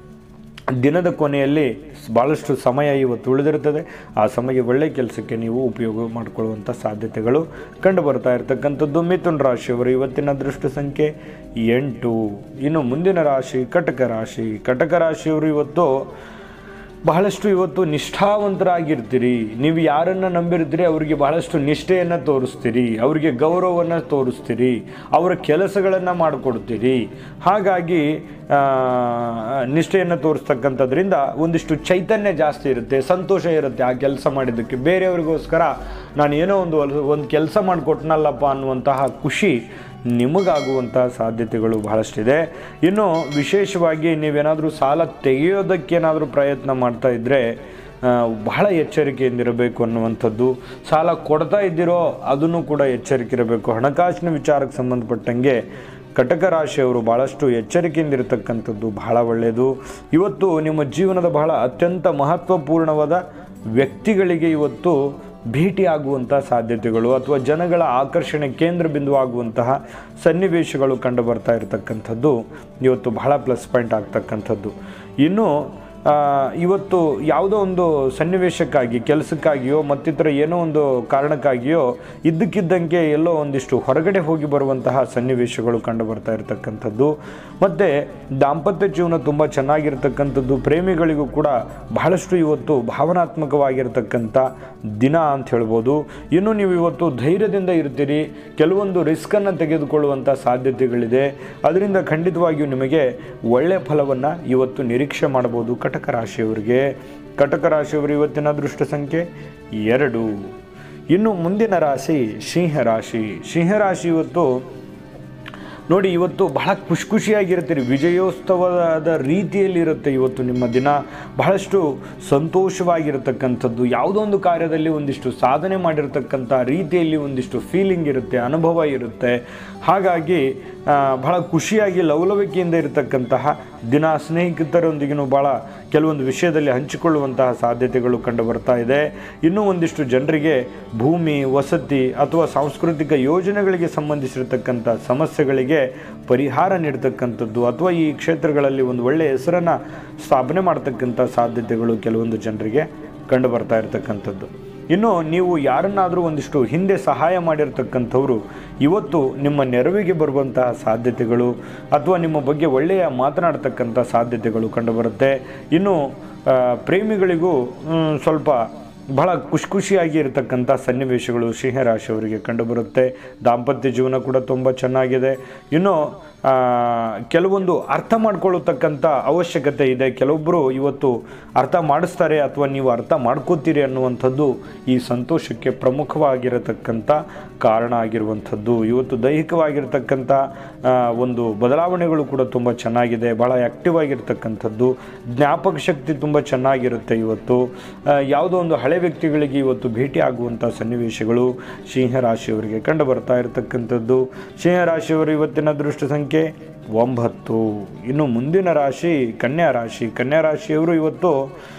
ದಿನದ ಕೊನೆಯಲ್ಲಿ ಭಾಳಷ್ಟು ಸಮಯ ಇವತ್ತು ಉಳಿದಿರುತ್ತದೆ ಆ ಸಮಯ ಒಳ್ಳೆ ಕೆಲಸಕ್ಕೆ ನೀವು ಉಪಯೋಗ ಮಾಡಿಕೊಳ್ಳುವಂಥ ಸಾಧ್ಯತೆಗಳು ಕಂಡು ಬರ್ತಾ ಇರತಕ್ಕಂಥದ್ದು ಮಿಥುನ್ ರಾಶಿಯವರು ಇವತ್ತಿನ ಅದೃಷ್ಟ ಸಂಖ್ಯೆ ಎಂಟು ಇನ್ನು ಮುಂದಿನ ರಾಶಿ ಕಟಕ ರಾಶಿ ಕಟಕ ರಾಶಿಯವರು ಇವತ್ತು ಬಹಳಷ್ಟು ಇವತ್ತು ನಿಷ್ಠಾವಂತರಾಗಿರ್ತೀರಿ ನೀವು ಯಾರನ್ನು ನಂಬಿರ್ತೀರಿ ಅವರಿಗೆ ಬಹಳಷ್ಟು ನಿಷ್ಠೆಯನ್ನು ತೋರಿಸ್ತೀರಿ ಅವರಿಗೆ ಗೌರವವನ್ನು ತೋರಿಸ್ತೀರಿ ಅವರ ಕೆಲಸಗಳನ್ನು ಮಾಡಿಕೊಡ್ತೀರಿ ಹಾಗಾಗಿ ಆ, ನಿಷ್ಠೆಯನ್ನು ತೋರಿಸ್ತಕ್ಕಂಥದ್ರಿಂದ ಒಂದಿಷ್ಟು ಚೈತನ್ಯ ಜಾಸ್ತಿ ಇರುತ್ತೆ ಸಂತೋಷ ಇರುತ್ತೆ ಆ ಕೆಲಸ ಮಾಡಿದ್ದಕ್ಕೆ ಬೇರೆಯವ್ರಿಗೋಸ್ಕರ ನಾನು ಏನೋ ಒಂದು ಒಂದು ಕೆಲಸ ಮಾಡಿಕೊಟ್ನಲ್ಲಪ್ಪ ಅನ್ನುವಂತಹ ಖುಷಿ ನಿಮಗಾಗುವಂತಹ ಸಾಧ್ಯತೆಗಳು ಬಹಳಷ್ಟಿದೆ ಇನ್ನು ವಿಶೇಷವಾಗಿ ನೀವೇನಾದರೂ ಸಾಲ ತೆಗೆಯೋದಕ್ಕೇನಾದರೂ ಪ್ರಯತ್ನ ಮಾಡ್ತಾ ಇದ್ದರೆ ಆ, ಬಹಳ ಎಚ್ಚರಿಕೆಯಿಂದಿರಬೇಕು ಅನ್ನುವಂಥದ್ದು ಸಾಲ ಕೊಡ್ತಾ ಇದ್ದೀರೋ ಅದನ್ನು ಕೂಡ ಎಚ್ಚರಿಕೆ ಇರಬೇಕು ಹಣಕಾಸಿನ ವಿಚಾರಕ್ಕೆ ಸಂಬಂಧಪಟ್ಟಂಗೆ ಕಟಕ ರಾಶಿಯವರು ಭಾಳಷ್ಟು ಎಚ್ಚರಿಕೆಯಿಂದಿರತಕ್ಕಂಥದ್ದು ಬಹಳ ಒಳ್ಳೆಯದು ಇವತ್ತು ನಿಮ್ಮ ಜೀವನದ ಬಹಳ ಅತ್ಯಂತ ಮಹತ್ವಪೂರ್ಣವಾದ ವ್ಯಕ್ತಿಗಳಿಗೆ ಇವತ್ತು ಭೇಟಿಯಾಗುವಂಥ ಸಾಧ್ಯತೆಗಳು ಅಥವಾ ಜನಗಳ ಆಕರ್ಷಣೆ ಕೇಂದ್ರ ಬಿಂದು ಆಗುವಂತಹ ಸನ್ನಿವೇಶಗಳು ಕಂಡು ಬರ್ತಾ ಇರತಕ್ಕಂಥದ್ದು ಇವತ್ತು ಬಹಳ ಪ್ಲಸ್ ಪಾಯಿಂಟ್ ಆಗ್ತಕ್ಕಂಥದ್ದು ಇನ್ನು ಆ, ಇವತ್ತು ಯಾವುದೋ ಒಂದು ಸನ್ನಿವೇಶಕ್ಕಾಗಿ ಕೆಲಸಕ್ಕಾಗಿಯೋ ಮತ್ತಿತರ ಏನೋ ಒಂದು ಕಾರಣಕ್ಕಾಗಿಯೋ ಇದ್ದಕ್ಕಿದ್ದಂಗೆ ಎಲ್ಲೋ ಒಂದಿಷ್ಟು ಹೊರಗಡೆ ಹೋಗಿ ಬರುವಂತಹ ಸನ್ನಿವೇಶಗಳು ಕಂಡು ಬರ್ತಾ ಇರತಕ್ಕಂಥದ್ದು ಮತ್ತು ದಾಂಪತ್ಯ ಜೀವನ ತುಂಬ ಚೆನ್ನಾಗಿರ್ತಕ್ಕಂಥದ್ದು ಪ್ರೇಮಿಗಳಿಗೂ ಕೂಡ ಬಹಳಷ್ಟು ಇವತ್ತು ಭಾವನಾತ್ಮಕವಾಗಿರ್ತಕ್ಕಂಥ ದಿನ ಅಂತ ಹೇಳ್ಬೋದು ಇನ್ನು ನೀವು ಇವತ್ತು ಧೈರ್ಯದಿಂದ ಇರ್ತೀರಿ ಕೆಲವೊಂದು ರಿಸ್ಕನ್ನು ತೆಗೆದುಕೊಳ್ಳುವಂಥ ಸಾಧ್ಯತೆಗಳಿದೆ ಅದರಿಂದ ಖಂಡಿತವಾಗಿಯೂ ನಿಮಗೆ ಒಳ್ಳೆಯ ಫಲವನ್ನು ಇವತ್ತು ನಿರೀಕ್ಷೆ ಮಾಡಬಹುದು ಕಟಕ ರಾಶಿಯವರಿಗೆ ಕಟಕ ರಾಶಿಯವರು ಇವತ್ತಿನ ಅದೃಷ್ಟ ಸಂಖ್ಯೆ ಎರಡು ಇನ್ನು ಮುಂದಿನ ರಾಶಿ ಸಿಂಹ ರಾಶಿ ಸಿಂಹ ರಾಶಿ ಇವತ್ತು ನೋಡಿ ಇವತ್ತು ಬಹಳ ಖುಷಿ ಖುಷಿಯಾಗಿರ್ತೀರಿ ವಿಜಯೋತ್ಸವದ ರೀತಿಯಲ್ಲಿ ಇರುತ್ತೆ ಇವತ್ತು ನಿಮ್ಮ ದಿನ ಬಹಳಷ್ಟು ಸಂತೋಷವಾಗಿರತಕ್ಕಂಥದ್ದು ಯಾವುದೋ ಒಂದು ಕಾರ್ಯದಲ್ಲಿ ಒಂದಿಷ್ಟು ಸಾಧನೆ ಮಾಡಿರ್ತಕ್ಕಂಥ ರೀತಿಯಲ್ಲಿ ಒಂದಿಷ್ಟು ಫೀಲಿಂಗ್ ಇರುತ್ತೆ ಅನುಭವ ಇರುತ್ತೆ ಹಾಗಾಗಿ ಆ, ಬಹಳ ಖುಷಿಯಾಗಿ ಲವಲವಿಕೆಯಿಂದ ಇರತಕ್ಕಂತಹ ದಿನ ಸ್ನೇಹಿತರೊಂದಿಗೂ ಭಾಳ ಕೆಲವೊಂದು ವಿಷಯದಲ್ಲಿ ಹಂಚಿಕೊಳ್ಳುವಂತಹ ಸಾಧ್ಯತೆಗಳು ಕಂಡು ಬರ್ತಾ ಇದೆ ಇನ್ನೂ ಒಂದಿಷ್ಟು ಜನರಿಗೆ ಭೂಮಿ ವಸತಿ ಅಥವಾ ಸಾಂಸ್ಕೃತಿಕ ಯೋಜನೆಗಳಿಗೆ ಸಂಬಂಧಿಸಿರತಕ್ಕಂಥ ಸಮಸ್ಯೆಗಳಿಗೆ ಪರಿಹಾರ ನೀಡ್ತಕ್ಕಂಥದ್ದು ಅಥವಾ ಈ ಕ್ಷೇತ್ರಗಳಲ್ಲಿ ಒಂದು ಒಳ್ಳೆಯ ಹೆಸರನ್ನು ಸ್ಥಾಪನೆ ಮಾಡ್ತಕ್ಕಂಥ ಸಾಧ್ಯತೆಗಳು ಕೆಲವೊಂದು ಜನರಿಗೆ ಕಂಡು ಬರ್ತಾ ಇರತಕ್ಕಂಥದ್ದು ಇನ್ನು ನೀವು ಯಾರನ್ನಾದರೂ ಒಂದಿಷ್ಟು ಹಿಂದೆ ಸಹಾಯ ಮಾಡಿರ್ತಕ್ಕಂಥವ್ರು ಇವತ್ತು ನಿಮ್ಮ ನೆರವಿಗೆ ಬರುವಂತಹ ಸಾಧ್ಯತೆಗಳು ಅಥವಾ ನಿಮ್ಮ ಬಗ್ಗೆ ಒಳ್ಳೆಯ ಮಾತನಾಡ್ತಕ್ಕಂಥ ಸಾಧ್ಯತೆಗಳು ಕಂಡುಬರುತ್ತೆ ಇನ್ನು ಆ, ಪ್ರೇಮಿಗಳಿಗೂ ಮ್, ಸ್ವಲ್ಪ ಬಹಳ ಖುಷಿ ಖುಷಿಯಾಗಿ ಇರತಕ್ಕಂಥ ಸನ್ನಿವೇಶಗಳು ಸಿಂಹರಾಶಿಯವರಿಗೆ ಕಂಡುಬರುತ್ತೆ ದಾಂಪತ್ಯ ಜೀವನ ಕೂಡ ತುಂಬ ಚೆನ್ನಾಗಿದೆ ಇನ್ನು ಆ, ಕೆಲವೊಂದು ಅರ್ಥ ಮಾಡ್ಕೊಳ್ಳತಕ್ಕಂಥ ಅವಶ್ಯಕತೆ ಇದೆ ಕೆಲವೊಬ್ಬರು ಇವತ್ತು ಅರ್ಥ ಮಾಡಿಸ್ತಾರೆ ಅಥವಾ ನೀವು ಅರ್ಥ ಮಾಡ್ಕೋತೀರಿ ಅನ್ನುವಂಥದ್ದು ಈ ಸಂತೋಷಕ್ಕೆ ಪ್ರಮುಖವಾಗಿರತಕ್ಕಂಥ ಕಾರಣ ಆಗಿರುವಂಥದ್ದು ಇವತ್ತು ದೈಹಿಕವಾಗಿರ್ತಕ್ಕಂಥ ಆ, ಒಂದು ಬದಲಾವಣೆಗಳು ಕೂಡ ತುಂಬ ಚೆನ್ನಾಗಿದೆ ಭಾಳ ಆ್ಯಕ್ಟಿವ್ ಆಗಿರ್ತಕ್ಕಂಥದ್ದು ಜ್ಞಾಪಕ ಶಕ್ತಿ ತುಂಬ ಚೆನ್ನಾಗಿರುತ್ತೆ ಇವತ್ತು ಆ, ಯಾವುದೋ ಒಂದು ಹಳೆ ವ್ಯಕ್ತಿಗಳಿಗೆ ಇವತ್ತು ಭೇಟಿ ಆಗುವಂಥ ಸನ್ನಿವೇಶಗಳು ಸಿಂಹರಾಶಿಯವರಿಗೆ ಕಂಡು ಬರ್ತಾ ಇರತಕ್ಕಂಥದ್ದು ಸಿಂಹರಾಶಿಯವರು ಇವತ್ತಿನ ಅದೃಷ್ಟ ಸಂಖ್ಯೆ ಒಂಬತ್ತು ಇನ್ನು ಮುಂದಿನ ರಾಶಿ ಕನ್ಯಾ ರಾಶಿ ಕನ್ಯಾ ರಾಶಿಯವರು ಇವತ್ತು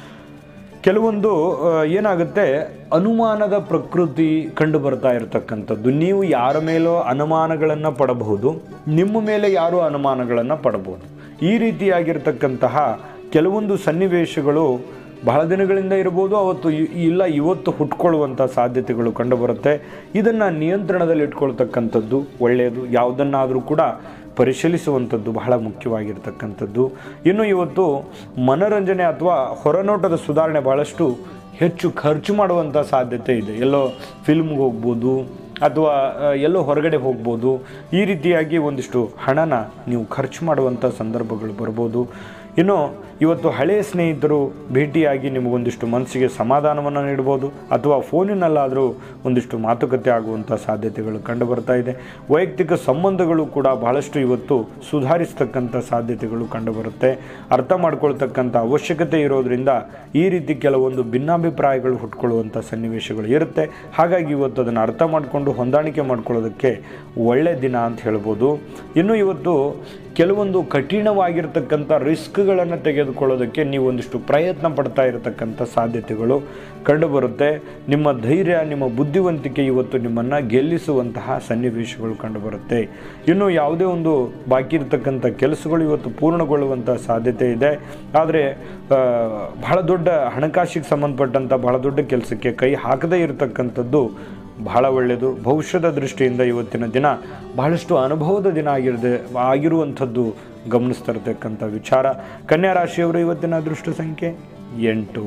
ಕೆಲವೊಂದು ಆ, ಏನಾಗುತ್ತೆ ಅನುಮಾನದ ಪ್ರಕೃತಿ ಕಂಡು ಬರ್ತಾ ಇರತಕ್ಕಂಥದ್ದು ನೀವು ಯಾರ ಮೇಲೋ ಅನುಮಾನಗಳನ್ನು ಪಡಬಹುದು ನಿಮ್ಮ ಮೇಲೆ ಯಾರು ಅನುಮಾನಗಳನ್ನು ಪಡಬಹುದು ಈ ರೀತಿಯಾಗಿರ್ತಕ್ಕಂತಹ ಕೆಲವೊಂದು ಸನ್ನಿವೇಶಗಳು ಬಹಳ ದಿನಗಳಿಂದ ಇರ್ಬೋದು ಅವತ್ತು ಇ- ಇಲ್ಲ ಇವತ್ತು ಹುಟ್ಕೊಳ್ಳುವಂಥ ಸಾಧ್ಯತೆಗಳು ಕಂಡುಬರುತ್ತೆ ಇದನ್ನು ನಿಯಂತ್ರಣದಲ್ಲಿ ಇಟ್ಕೊಳ್ತಕ್ಕಂಥದ್ದು ಒಳ್ಳೆಯದು ಯಾವುದನ್ನಾದರೂ ಕೂಡ ಪರಿಶೀಲಿಸುವಂಥದ್ದು ಬಹಳ ಮುಖ್ಯವಾಗಿರ್ತಕ್ಕಂಥದ್ದು ಇನ್ನು ಇವತ್ತು ಮನೋರಂಜನೆ ಅಥವಾ ಹೊರನೋಟದ ಸುಧಾರಣೆ ಬಹಳಷ್ಟು ಹೆಚ್ಚು ಖರ್ಚು ಮಾಡುವಂಥ ಸಾಧ್ಯತೆ ಇದೆ ಎಲ್ಲೋ ಫಿಲ್ಮ್ಗೆ ಹೋಗ್ಬೋದು ಅಥವಾ ಆ, ಎಲ್ಲೋ ಹೊರಗಡೆ ಹೋಗ್ಬೋದು ಈ ರೀತಿಯಾಗಿ ಒಂದಿಷ್ಟು ಹಣನ ನೀವು ಖರ್ಚು ಮಾಡುವಂಥ ಸಂದರ್ಭಗಳು ಬರ್ಬೋದು ಇನ್ನು ಇವತ್ತು ಹಳೆಯ ಸ್ನೇಹಿತರು ಭೇಟಿಯಾಗಿ ನಿಮಗೊಂದಿಷ್ಟು ಮನಸ್ಸಿಗೆ ಸಮಾಧಾನವನ್ನು ನೀಡ್ಬೋದು ಅಥವಾ ಫೋನಿನಲ್ಲಾದರೂ ಒಂದಿಷ್ಟು ಮಾತುಕತೆ ಆಗುವಂಥ ಸಾಧ್ಯತೆಗಳು ಕಂಡು ಬರ್ತಾ ಇದೆ ವೈಯಕ್ತಿಕ ಸಂಬಂಧಗಳು ಕೂಡ ಬಹಳಷ್ಟು ಇವತ್ತು ಸುಧಾರಿಸ್ತಕ್ಕಂಥ ಸಾಧ್ಯತೆಗಳು ಕಂಡುಬರುತ್ತೆ ಅರ್ಥ ಮಾಡ್ಕೊಳ್ತಕ್ಕಂಥ ಅವಶ್ಯಕತೆ ಇರೋದ್ರಿಂದ ಈ ರೀತಿ ಕೆಲವೊಂದು ಭಿನ್ನಾಭಿಪ್ರಾಯಗಳು ಹುಟ್ಕೊಳ್ಳುವಂಥ ಸನ್ನಿವೇಶಗಳು ಇರುತ್ತೆ ಹಾಗಾಗಿ ಇವತ್ತು ಅದನ್ನು ಅರ್ಥ ಮಾಡಿಕೊಂಡು ಹೊಂದಾಣಿಕೆ ಮಾಡ್ಕೊಳ್ಳೋದಕ್ಕೆ ಒಳ್ಳೆಯ ದಿನ ಅಂತ ಹೇಳ್ಬೋದು ಇನ್ನು ಇವತ್ತು ಕೆಲವೊಂದು ಕಠಿಣವಾಗಿರ್ತಕ್ಕಂಥ ರಿಸ್ಕ್ಗಳನ್ನು ತೆಗೆದುಕೊಳ್ಳೋದಕ್ಕೆ ನೀವು ಒಂದಿಷ್ಟು ಪ್ರಯತ್ನ ಪಡ್ತಾ ಇರತಕ್ಕಂಥ ಸಾಧ್ಯತೆಗಳು ಕಂಡುಬರುತ್ತೆ ನಿಮ್ಮ ಧೈರ್ಯ ನಿಮ್ಮ ಬುದ್ಧಿವಂತಿಕೆ ಇವತ್ತು ನಿಮ್ಮನ್ನು ಗೆಲ್ಲಿಸುವಂತಹ ಸನ್ನಿವೇಶಗಳು ಕಂಡುಬರುತ್ತೆ ಇನ್ನು ಯಾವುದೇ ಒಂದು ಬಾಕಿ ಇರತಕ್ಕಂಥ ಕೆಲಸಗಳು ಇವತ್ತು ಪೂರ್ಣಗೊಳ್ಳುವಂಥ ಸಾಧ್ಯತೆ ಇದೆ ಆದರೆ ಆ, ಬಹಳ ದೊಡ್ಡ ಹಣಕಾಸಿಗೆ ಸಂಬಂಧಪಟ್ಟಂಥ ಬಹಳ ದೊಡ್ಡ ಕೆಲಸಕ್ಕೆ ಕೈ ಹಾಕದೇ ಇರತಕ್ಕಂಥದ್ದು ಬಹಳ ಒಳ್ಳೆಯದು ಭವಿಷ್ಯದ ದೃಷ್ಟಿಯಿಂದ ಇವತ್ತಿನ ದಿನ ಬಹಳಷ್ಟು ಅನುಭವದ ದಿನ ಆಗಿರದೆ ಆಗಿರುವಂಥದ್ದು ಗಮನಿಸ್ತಾ ಇರತಕ್ಕಂಥ ವಿಚಾರ ಕನ್ಯಾ ರಾಶಿಯವರು ಇವತ್ತಿನ ಅದೃಷ್ಟ ಸಂಖ್ಯೆ ಎಂಟು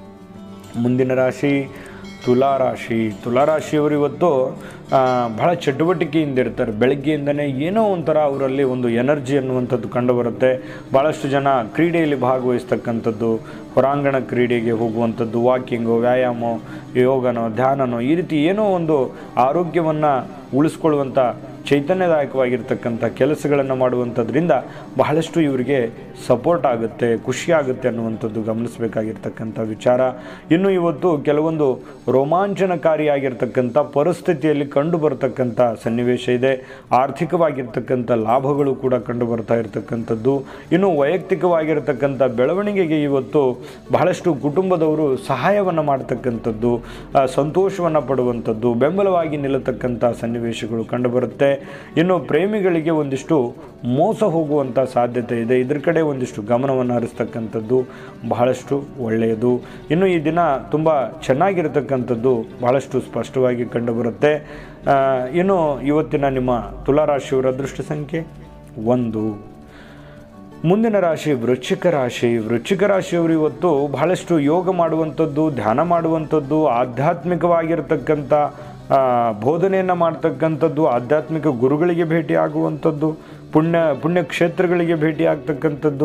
ಮುಂದಿನ ರಾಶಿ ತುಲಾ ರಾಶಿ ತುಲಾ ರಾಶಿಯವರು ಇವತ್ತು ಆ, ಬಹಳ ಚಟುವಟಿಕೆಯಿಂದ ಇರ್ತಾರೆ ಬೆಳಗ್ಗೆಯಿಂದನೇ ಏನೋ ಒಂಥರ ಅವರಲ್ಲಿ ಒಂದು ಎನರ್ಜಿ ಅನ್ನುವಂಥದ್ದು ಕಂಡುಬರುತ್ತೆ ಭಾಳಷ್ಟು ಜನ ಕ್ರೀಡೆಯಲ್ಲಿ ಭಾಗವಹಿಸ್ತಕ್ಕಂಥದ್ದು ಹೊರಾಂಗಣ ಕ್ರೀಡೆಗೆ ಹೋಗುವಂಥದ್ದು ವಾಕಿಂಗು ವ್ಯಾಯಾಮ ಯೋಗನೋ ಧ್ಯಾನನೋ ಈ ರೀತಿ ಏನೋ ಒಂದು ಆರೋಗ್ಯವನ್ನು ಉಳಿಸ್ಕೊಳ್ಳುವಂಥ ಚೈತನ್ಯದಾಯಕವಾಗಿರ್ತಕ್ಕಂಥ ಕೆಲಸಗಳನ್ನು ಮಾಡುವಂಥದ್ರಿಂದ ಬಹಳಷ್ಟು ಇವರಿಗೆ ಸಪೋರ್ಟ್ ಆಗುತ್ತೆ ಖುಷಿ ಆಗುತ್ತೆ ಅನ್ನುವಂಥದ್ದು ಗಮನಿಸಬೇಕಾಗಿರ್ತಕ್ಕಂಥ ವಿಚಾರ ಇನ್ನು ಇವತ್ತು ಕೆಲವೊಂದು ರೋಮಾಂಚನಕಾರಿಯಾಗಿರ್ತಕ್ಕಂಥ ಪರಿಸ್ಥಿತಿಯಲ್ಲಿ ಕಂಡು ಬರತಕ್ಕಂಥ ಸನ್ನಿವೇಶ ಇದೆ ಆರ್ಥಿಕವಾಗಿರ್ತಕ್ಕಂಥ ಲಾಭಗಳು ಕೂಡ ಕಂಡು ಬರ್ತಾ ಇರತಕ್ಕಂಥದ್ದು ಇನ್ನು ವೈಯಕ್ತಿಕವಾಗಿರ್ತಕ್ಕಂಥ ಬೆಳವಣಿಗೆಗೆ ಇವತ್ತು ಬಹಳಷ್ಟು ಕುಟುಂಬದವರು ಸಹಾಯವನ್ನು ಮಾಡ್ತಕ್ಕಂಥದ್ದು ಸಂತೋಷವನ್ನು ಪಡುವಂಥದ್ದು ಬೆಂಬಲವಾಗಿ ನಿಲ್ಲತಕ್ಕಂಥ ಸನ್ನಿವೇಶಗಳು ಕಂಡುಬರುತ್ತೆ ಇನ್ನು ಪ್ರೇಮಿಗಳಿಗೆ ಒಂದಿಷ್ಟು ಮೋಸ ಹೋಗುವಂಥ ಸಾಧ್ಯತೆ ಇದೆ ಇದ್ರ ಕಡೆ ಒಂದಿಷ್ಟು ಗಮನವನ್ನು ಹರಿಸ್ತಕ್ಕಂಥದ್ದು ಬಹಳಷ್ಟು ಒಳ್ಳೆಯದು ಇನ್ನು ಈ ದಿನ ತುಂಬ ಚೆನ್ನಾಗಿರತಕ್ಕಂಥದ್ದು ಬಹಳಷ್ಟು ಸ್ಪಷ್ಟವಾಗಿ ಕಂಡುಬರುತ್ತೆ ಆ, ಇನ್ನು ಇವತ್ತಿನ ನಿಮ್ಮ ತುಲಾರಾಶಿಯವರ ಅದೃಷ್ಟ ಸಂಖ್ಯೆ ಒಂದು ಮುಂದಿನ ರಾಶಿ ವೃಶ್ಚಿಕ ರಾಶಿ ವೃಶ್ಚಿಕ ರಾಶಿಯವರು ಇವತ್ತು ಬಹಳಷ್ಟು ಯೋಗ ಮಾಡುವಂಥದ್ದು ಧ್ಯಾನ ಮಾಡುವಂಥದ್ದು ಆಧ್ಯಾತ್ಮಿಕವಾಗಿರ್ತಕ್ಕಂಥ ಆ, ಬೋಧನೆಯನ್ನು ಮಾಡ್ತಕ್ಕಂಥದ್ದು ಆಧ್ಯಾತ್ಮಿಕ ಗುರುಗಳಿಗೆ ಭೇಟಿ ಆಗುವಂಥದ್ದು ಪುಣ್ಯ ಪುಣ್ಯಕ್ಷೇತ್ರಗಳಿಗೆ ಭೇಟಿ ಆಗ್ತಕ್ಕಂಥದ್ದು